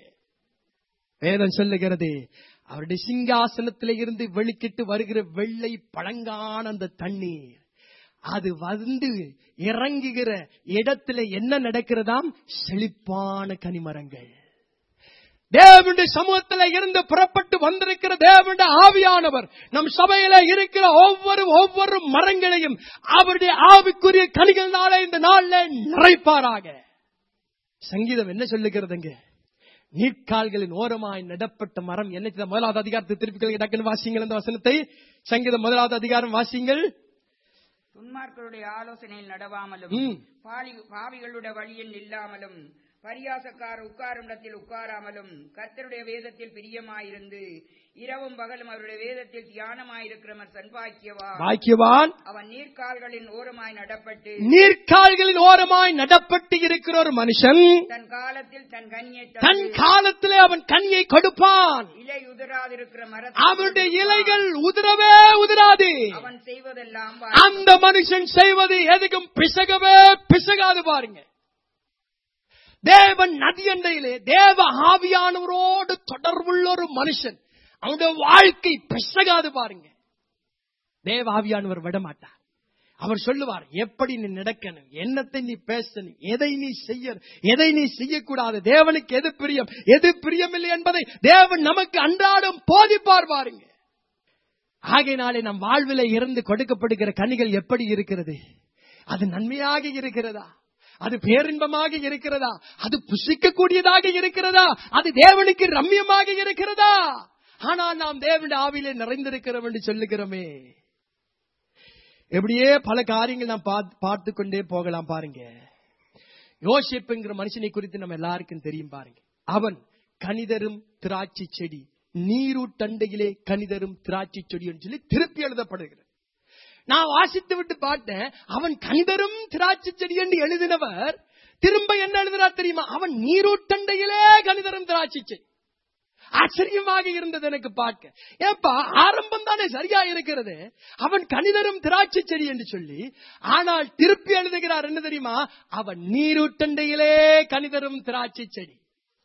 வேதம் சொல்லுகிறது அவருடைய சிங்காசனத்தில இருந்து வெளிக்கிட்டு வருகிற வெள்ளை பழங்கான அந்த தண்ணீர் அது வந்து இறங்குகிற இடத்துல என்ன நடக்கிறதாம் செழிப்பான கனிமரங்கள் தேவனுடைய சமூகத்தில் இருந்து புறப்பட்டு வந்திருக்கிற தேவனுடைய ஆவியானவர் நம் சபையில இருக்கிற ஒவ்வொரு ஒவ்வொரு மரங்களையும் அவருடைய ஆவிக்குரிய கனிகள்னால இந்த நாள்ல நிறைப்பாராக சங்கீதம் என்ன சொல்லுகிறதுங்க நீர்க்கால்களின் ஓரமாய் நடப்பட்ட மரம் என்ன செய்த? முதலாவது அதிகாரத்தை திருப்பி டக்குன்னு வாசிங்கள் அந்த வசனத்தை சங்கீதம் முதலாவது அதிகாரம் வாசிங்கள் துன்மார்களுடைய ஆலோசனையில் நடவாமலும் ம். பாலி- பாவிகளுடைய வழியில் நில்லாமலும் பரியாசக்கார உட்காரும் இடத்தில் உட்காராமலும் கர்த்தருடைய வேதத்தில் பிரியமாயிருந்து இரவும் பகலும் அவருடைய வேதத்தில் தியானமாயிருக்கிறவர் சன்பாக்கியவா பாக்கியவான் அவன் நீர்க்கால்களின் ஓரமாய் நடப்பட்டு நீர்க்கால்களின் ஓரமாய் நடப்பட்டு இருக்கிற ஒரு மனுஷன் தன் காலத்தில் தன் கனியை தன் தந்து காலத்திலே அவன் கனியை கொடுப்பான் இலை உதிராதிருக்கிற அவனுடைய மரத்தை இலைகள் உதிரவே உதிராது அவன் செய்வதெல்லாம் அந்த மனுஷன் செய்வது எதுக்கும் பிசகவே பிசகாது பாருங்க தேவன் நதி எண்டையிலே தேவ ஆவியானவரோடு தொடர்புள்ள ஒரு மனுஷன் அவனுடைய வாழ்க்கை பெசகாது பாருங்க தேவ ஆவியானவர் விடமாட்டார் அவர் சொல்லுவார் எப்படி நீ நடக்கணும் என்னத்தை நீ பேசணும் எதை நீ செய்ய எதை நீ செய்யக்கூடாது தேவனுக்கு எது பிரியம் எது பிரியமில்லை என்பதை தேவன் நமக்கு அன்றாடம் போதிப்பார் பாருங்க ஆகையினாலே நம் வாழ்வில இருந்து கொடுக்கப்படுகிற கனிகள் எப்படி இருக்கிறது அது நன்மையாக இருக்கிறதா அது பேரின்பமாக இருக்கிறதா அது புசிக்கக்கூடியதாக இருக்கிறதா அது தேவனுக்கு ரம்யமாக இருக்கிறதா ஆனால் நாம் தேவனுடைய ஆவியிலே நிறைந்திருக்கிறோம் என்று சொல்லுகிறோமே எப்படியே பல காரியங்கள் நாம் பார்த்து- பார்த்து கொண்டே போகலாம் பாருங்க யோசிப்புங்கிற மனுஷனை குறித்து நம்ம எல்லாருக்கும் தெரியும் பாருங்க அவன் கனிதரும் திராட்சை செடி நீரூட்டண்டையிலே கனிதரும் திராட்சை செடி என்று சொல்லி திருப்பி எழுதப்படுகிறது நான் வாசித்து விட்டு பார்த்தேன் அவன் கனிதரும் திராட்சை செடி என்று எழுதினவர் திரும்ப என்ன எழுதுறார் தெரியுமா அவன் நீரூட்டண்டையிலே கனிதரும் திராட்சை செடி ஆச்சரியமாக இருந்தது எனக்கு பார்க்க ஏப்பா ஆரம்பம் தானே சரியா இருக்கிறது அவன் கணிதரும் திராட்சை செடி என்று சொல்லி ஆனால் திருப்பி எழுதுகிறார் என்ன தெரியுமா அவன் நீரூட்டண்டையிலே கணிதரும் திராட்சை செடி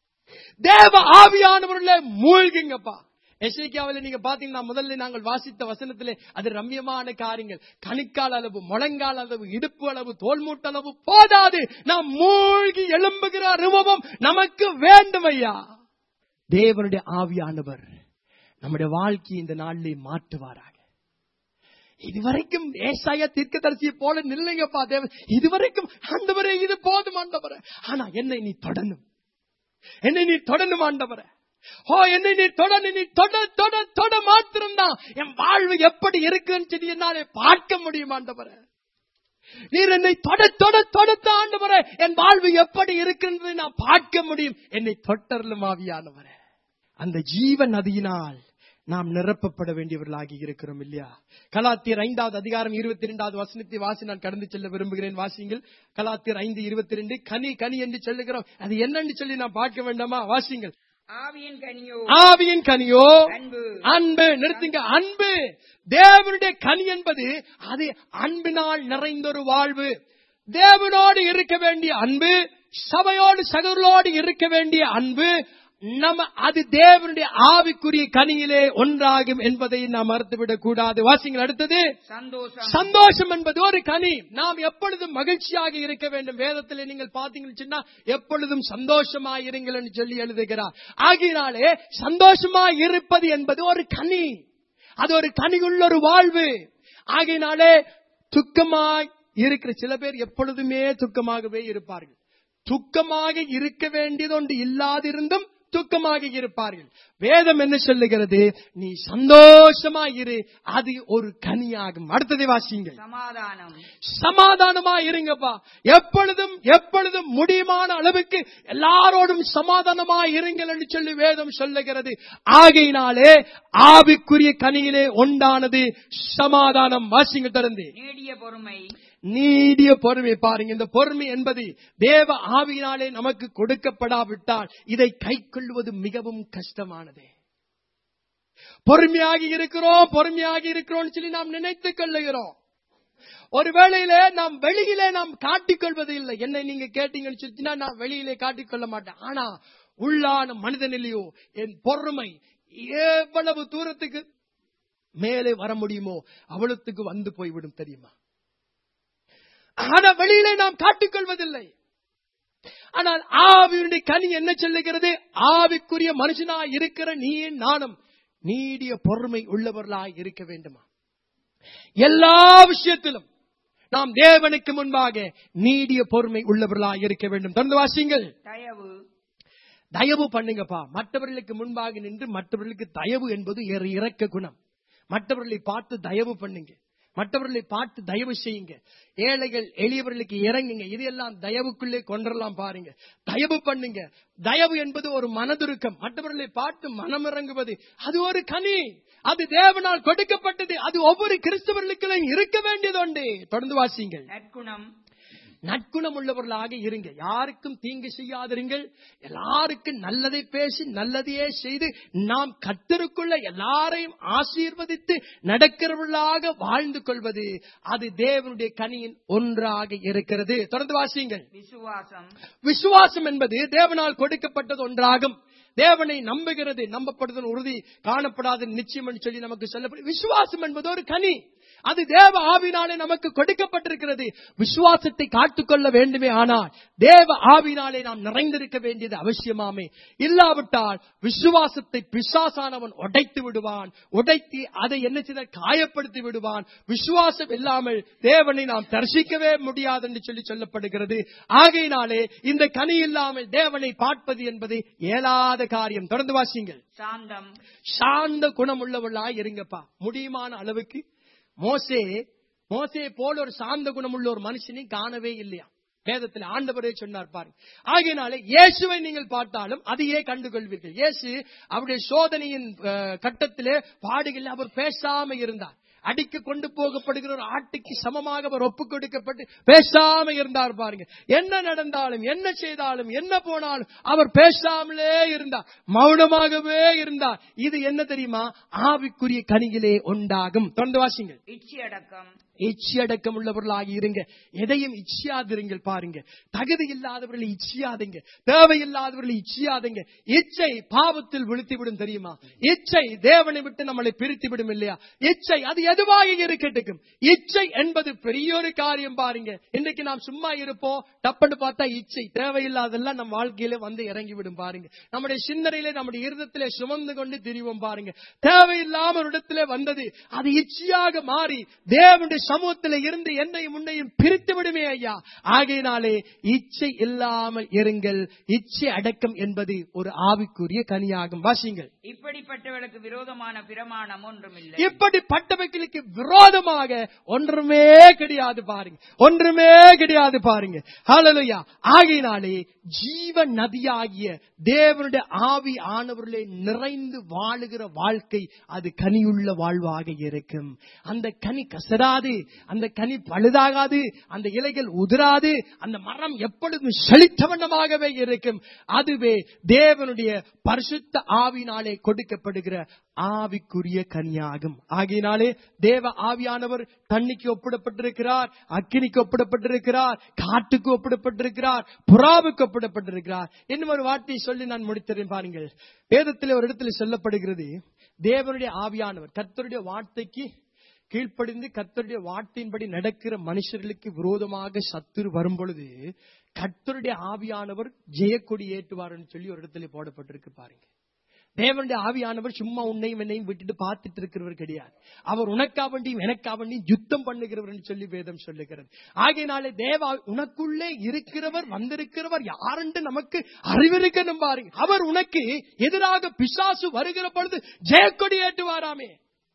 தேவ ஆவியானவர்களே மூழ்குங்கப்பா எசைக்காவில நீங்க பாத்தீங்கன்னா முதல்ல நாங்கள் வாசித்த வசனத்திலே அது ரம்யமான காரியங்கள் கணுக்கால் அளவு முழங்கால் அளவு இடுப்பு அளவு தோல்மூட்டு அளவு போதாது நாம் மூழ்கி எழும்புகிற அனுபவம் நமக்கு வேண்டும் ஐயா தேவனுடைய ஆவியானவர் நம்முடைய வாழ்க்கையை இந்த நாளிலே மாற்றுவாராக இதுவரைக்கும் ஏசாய தீர்க்கதரிசியை போல நில்லுங்கப்பா தேவன் இதுவரைக்கும் ஆண்டவரே இது போதும் ஆண்டவரே ஆனா என்னை நீ தொடணும் என்னை நீ தொடணும் ஆண்டவரே ஓ என்னை நீ தொடர்ந்து நீ தொட தொட தொட மாத்திரம்தான் என் வாழ்வு எப்படி இருக்குன்னு சொல்லி என்னாலே பார்க்க முடியும் ஆண்டவரே நீர் என்னை தொட தொட தொடுத்த ஆண்டவரே என் வாழ்வு எப்படி இருக்கின்றதை நான் பார்க்க முடியும் என்னை தொட்டர்லும் ஆவியானவரே அந்த ஜீவ நதியினால் நாம் நிரப்பப்பட வேண்டியவர்களாகி இருக்கிறோம் இல்லையா கலாத்தியர் ஐந்தாவது அதிகாரம் இருபத்தி இரண்டாவது வசனத்தை வாசி நான் கடந்து செல்ல விரும்புகிறேன் வாசிங்கள் கலாத்தியர் ஐந்து இருபத்தி ரெண்டு கனி கனி என்று சொல்லுகிறோம் அது என்னன்னு சொல்லி நான் பார்க்க வேண்டாமா வாசிங்கள் ஆவியின் கனியோ ஆவியின் கனியோ அன்பு அன்பு நிறுத்துங்க அன்பு தேவனுடைய கனி என்பது அது அன்பினால் நிறைந்த ஒரு வாழ்வு தேவனோடு இருக்க வேண்டிய அன்பு சபையோடு சகோதரோடு இருக்க வேண்டிய அன்பு நம்ம அது தேவனுடைய ஆவிக்குரிய கனியிலே ஒன்றாகும் என்பதை நாம் மறுத்துவிடக் கூடாது வாசிங்கள் அடுத்தது சந்தோஷம் சந்தோஷம் என்பது ஒரு கனி நாம் எப்பொழுதும் மகிழ்ச்சியாக இருக்க வேண்டும் வேதத்தில் நீங்கள் பாத்தீங்கன்னு சொன்னா எப்பொழுதும் சந்தோஷமாய் இருங்கள் என்று சொல்லி எழுதுகிறார் ஆகினாலே சந்தோஷமாய் இருப்பது என்பது ஒரு கனி அது ஒரு கனியுள்ள ஒரு வாழ்வு ஆகையினாலே துக்கமாய் இருக்கிற சில பேர் எப்பொழுதுமே துக்கமாகவே இருப்பார்கள் துக்கமாக இருக்க வேண்டியது ஒன்று இல்லாதிருந்தும் துக்கமாக இருப்பார்கள் வேதம் என்ன சொல்லுகிறது நீ சந்தோஷமா இரு அது ஒரு கனியாகும் அடுத்ததை வாசிங்கள் சமாதானம் சமாதானமா இருங்கப்பா எப்பொழுதும் எப்பொழுதும் முடியுமான அளவுக்கு எல்லாரோடும் சமாதானமா இருங்கள் என்று சொல்லி வேதம் சொல்லுகிறது ஆகையினாலே ஆவிக்குரிய கனியிலே உண்டானது சமாதானம் வாசிங்க திறந்து நீடிய பொறுமை நீடிய பொறுமை பாருங்க இந்த பொறுமை என்பது தேவ ஆவியினாலே நமக்கு கொடுக்கப்படாவிட்டால் இதை கை கொள்வது மிகவும் கஷ்டமானது பொறுமையாக இருக்கிறோம் பொறுமையாக இருக்கிறோம் சொல்லி நாம் நினைத்துக் கொள்ளுகிறோம் ஒரு வேளையில நாம் வெளியிலே நாம் காட்டிக்கொள்வது இல்லை என்னை நீங்க கேட்டீங்கன்னு சொல்லிச்சுன்னா நான் வெளியிலே காட்டிக்கொள்ள மாட்டேன் ஆனா உள்ளான மனிதனிலேயோ என் பொறுமை எவ்வளவு தூரத்துக்கு மேலே வர முடியுமோ அவ்வளவுக்கு வந்து போய்விடும் தெரியுமா ஆனா வெளியிலே நாம் காட்டிக்கொள்வதில்லை ஆனால் ஆவியுடைய கனி என்ன சொல்லுகிறது ஆவிக்குரிய மனுஷனா இருக்கிற நீ நானும் நீடிய பொறுமை உள்ளவர்களாய் இருக்க வேண்டுமா எல்லா விஷயத்திலும் நாம் தேவனுக்கு முன்பாக நீடிய பொறுமை உள்ளவர்களாய் இருக்க வேண்டும் தொடர்ந்து வாசிங்கள் தயவு தயவு பண்ணுங்கப்பா மற்றவர்களுக்கு முன்பாக நின்று மற்றவர்களுக்கு தயவு என்பது இற- இரக்க குணம் மற்றவர்களை பார்த்து தயவு பண்ணுங்க மற்றவர்களை பார்த்து தயவு செய்யுங்க ஏழைகள் எளியவர்களுக்கு இறங்குங்க இது எல்லாம் தயவுக்குள்ளே கொன்றலாம் பாருங்க தயவு பண்ணுங்க தயவு என்பது ஒரு மனதுருக்கம் மற்றவர்களை பார்த்து மனம் இறங்குவது அது ஒரு கனி அது தேவனால் கொடுக்கப்பட்டது அது ஒவ்வொரு கிறிஸ்தவர்களுக்கும் இருக்க வேண்டியது உண்டு தொடர்ந்து வாசிங்கள் நற்குணம் நற்குணம் உள்ளவர்களாக இருங்க யாருக்கும் தீங்கு செய்யாதிருங்கள் எல்லாருக்கும் நல்லதை பேசி நல்லதையே செய்து நாம் கத்தருக்குள்ள எல்லாரையும் ஆசீர்வதித்து நடக்கிறவர்களாக வாழ்ந்து கொள்வது அது தேவனுடைய கனியின் ஒன்றாக இருக்கிறது தொடர்ந்து வாசியுங்கள் விசுவாசம் விசுவாசம் என்பது தேவனால் கொடுக்கப்பட்டது ஒன்றாகும் தேவனை நம்புகிறது நம்பப்படுதல் உறுதி காணப்படாத நிச்சயம் என்று சொல்லி நமக்கு சொல்லப்படும் விசுவாசம் என்பது ஒரு கனி அது தேவ ஆவினாலே நமக்கு கொடுக்கப்பட்டிருக்கிறது விசுவாசத்தை காத்துக்கொள்ள வேண்டுமே ஆனால் தேவ ஆவினாலே நாம் நிறைந்திருக்க வேண்டியது அவசியமாமே இல்லாவிட்டால் விசுவாசத்தை பிசாசானவன் உடைத்து விடுவான் உடைத்து அதை என்ன செய்த காயப்படுத்தி விடுவான் விசுவாசம் இல்லாமல் தேவனை நாம் தரிசிக்கவே முடியாது என்று சொல்லி சொல்லப்படுகிறது ஆகையினாலே இந்த கனி இல்லாமல் தேவனை பார்ப்பது என்பது இயலாத காரியம் தொடர்ந்து வாசியுங்கள் சாந்தம் சாந்த குணமுள்ளவர்களாய் இருங்கப்பா முடியுமான அளவுக்கு மோசே மோசே போல ஒரு சாந்த குணமுள்ள ஒரு மனுஷனை காணவே இல்லையா வேதத்தில் ஆண்டவரே சொன்னார் பாருங்க ஆகையினாலே இயேசுவை நீங்கள் பார்த்தாலும் அதையே கண்டுகொள்வீர்கள் இயேசு அவருடைய சோதனையின் அஹ், கட்டத்திலே பாடுகளில் அவர் பேசாம இருந்தார் அடிக்க கொண்டு போகப்படுகிற ஒரு ஆட்டுக்கு சமமாக அவர் ஒப்புக் கொடுக்கப்பட்டு பேசாம இருந்தார் பாருங்க என்ன நடந்தாலும் என்ன செய்தாலும் என்ன போனாலும் அவர் பேசாமலே இருந்தார் மௌனமாகவே இருந்தார் இது என்ன தெரியுமா ஆவிக்குரிய கனியிலே உண்டாகும் தொடர்ந்து வாசிங்கள் இச்சி அடக்கம் இச்சையடக்கம் உள்ளவர்களாகி இருங்க எதையும் இச்சியாதிருங்கள் பாருங்க தகுதி இல்லாதவர்களை இச்சியாதுங்க தேவையில்லாதவர்களை இச்சியாதுங்க இச்சை பாவத்தில் விழுத்திவிடும் தெரியுமா இச்சை தேவனை விட்டு நம்மளை பிரித்து விடும் இல்லையா இச்சை அது எதுவாக இருக்கட்டும் இச்சை என்பது பெரிய ஒரு காரியம் பாருங்க இன்னைக்கு நாம் சும்மா இருப்போம் டப்புன்னு பார்த்தா இச்சை தேவையில்லாதெல்லாம் நம்ம வாழ்க்கையில வந்து இறங்கி விடும் பாருங்க நம்முடைய சிந்தனையிலே நம்முடைய இருதத்திலே சுமந்து கொண்டு திரிவோம் பாருங்க தேவையில்லாம ஒரு இடத்திலே வந்தது அது இச்சையாக மாறி தேவனுடைய சமூகத்திலே இருந்து என்னையும் உன்னையும் பிரித்து விடுமே ஐயா ஆகையினாலே இச்சை இல்லாமல் இருங்கள் இச்சை அடக்கம் என்பது ஒரு ஆவிக்குரிய கனியாகும் வாசியுங்கள் இப்படிப்பட்டவர்களுக்கு விரோதமான பிரமாணம் ஒன்றுமில்லை இப்படிப்பட்டவைகளுக்கு விரோதமாக ஒன்றுமே கிடையாது பாருங்க ஒன்றுமே கிடையாது பாருங்க ஹalleluya ஆகையினாலே ஜீவ நதியாகிய தேவனுடைய ஆவி ஆனவர்களே நிறைந்து வாழுகிற வாழ்க்கை அது கனியுள்ள வாழ்வாக இருக்கும் அந்த கனி கசராது அந்த கனி பழுதாகாது அந்த இலைகள் உதிராது அந்த மரம் எப்பொழுதும் செழித்தவண்ணமாகவே இருக்கும் அதுவே தேவனுடைய பரிசுத்த ஆவினாலே கொடுக்கப்படுகிற ஆவிக்குரிய கனியாகும் ஆகையினாலே தேவ ஆவியானவர் தண்ணிக்கு ஒப்பிடப்பட்டிருக்கிறார் அக்கினிக்கு ஒப்பிடப்பட்டிருக்கிறார் காட்டுக்கு ஒப்பிடப்பட்டிருக்கிறார் புறாவுக்கு ஒப்பிடப்பட்டிருக்கிறார் இன்னும் ஒரு வார்த்தையை சொல்லி நான் முடித்தேன் பாருங்கள் வேதத்தில் ஒரு இடத்துல சொல்லப்படுகிறது தேவனுடைய ஆவியானவர் கர்த்தருடைய வார்த்தைக்கு கீழ்ப்படிந்து கர்த்தருடைய வார்த்தையின்படி நடக்கிற மனுஷர்களுக்கு விரோதமாக சத்துரு வரும் பொழுது கர்த்தருடைய ஆவியானவர் ஜெயக்கொடி ஏற்றுவார்னு சொல்லி ஒரு இடத்துல போடப்பட்டிருக்கு பாருங்க தேவனுடைய ஆவியானவர் சும்மா உன்னையும் என்னையும் விட்டுட்டு பார்த்துட்டு இருக்கிறவர் கிடையாது அவர் உனக்கா வேண்டியும் எனக்கா வேண்டியும் யுத்தம் பண்ணுகிறவர் சொல்லி வேதம் சொல்லுகிறது ஆகையினாலே தேவ உனக்குள்ளே இருக்கிறவர் வந்திருக்கிறவர் யாருன்னு நமக்கு அறிவிருக்கணும் பாருங்க அவர் உனக்கு எதிராக பிசாசு வருகிற பொழுது ஜெயக்கொடி ஏற்றுவாராமே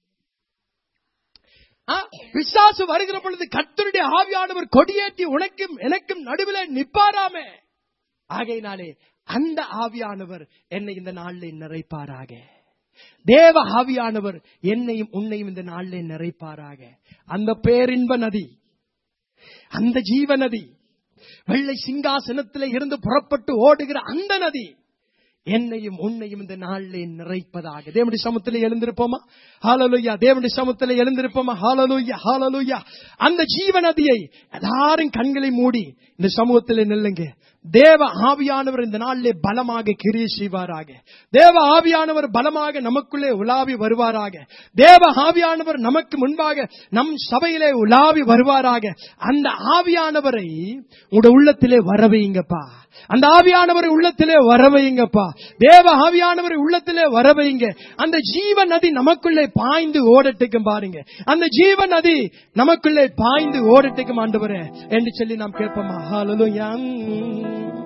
ஆ, பிசாசு வருகிற பொழுது கர்த்தருடைய ஆவியானவர் கொடியேற்றி உனக்கும் எனக்கும் நடுவில் நிப்பாராமே ஆகையினாலே அந்த ஆவியானவர் என்னை இந்த நாளில் நிறைப்பாராக தேவ ஆவியானவர் என்னையும் உன்னையும் இந்த நாளில் நிறைப்பாராக அந்த பேரின்ப நதி அந்த ஜீவ நதி வெள்ளை சிங்காசனத்திலே இருந்து புறப்பட்டு ஓடுகிற அந்த நதி என்னையும் உன்னையும் இந்த நாளிலே நிறைப்பதாக தேவனுடைய சமத்திலே எழுந்திருப்போமா ஹாலலுயா தேவனுடைய சமத்திலே எழுந்திருப்போமா ஹாலலுயா ஹாலலுயா அந்த ஜீவ நதியை எல்லாரும் கண்களை மூடி இந்த சமூகத்திலே நில்லுங்க தேவ ஆவியானவர் இந்த நாளிலே பலமாக கிரியை செய்வாராக தேவ ஆவியானவர் பலமாக நமக்குள்ளே உலாவி வருவாராக தேவ ஆவியானவர் நமக்கு முன்பாக நம் சபையிலே உலாவி வருவாராக அந்த ஆவியானவரை உங்க உள்ளத்திலே வரவையுங்கப்பா அந்த ஆவியானவரை உள்ளத்திலே வரவையுங்கப்பா தேவ ஆவியானவரை உள்ளத்திலே வரவையுங்க அந்த ஜீவ நதி நமக்குள்ளே பாய்ந்து ஓடட்டுக்கும் பாருங்க அந்த ஜீவ நதி நமக்குள்ளே பாய்ந்து ஓடட்டுக்கும் ஆண்டவரே என்று சொல்லி நாம் கேட்போமா ஹalleluya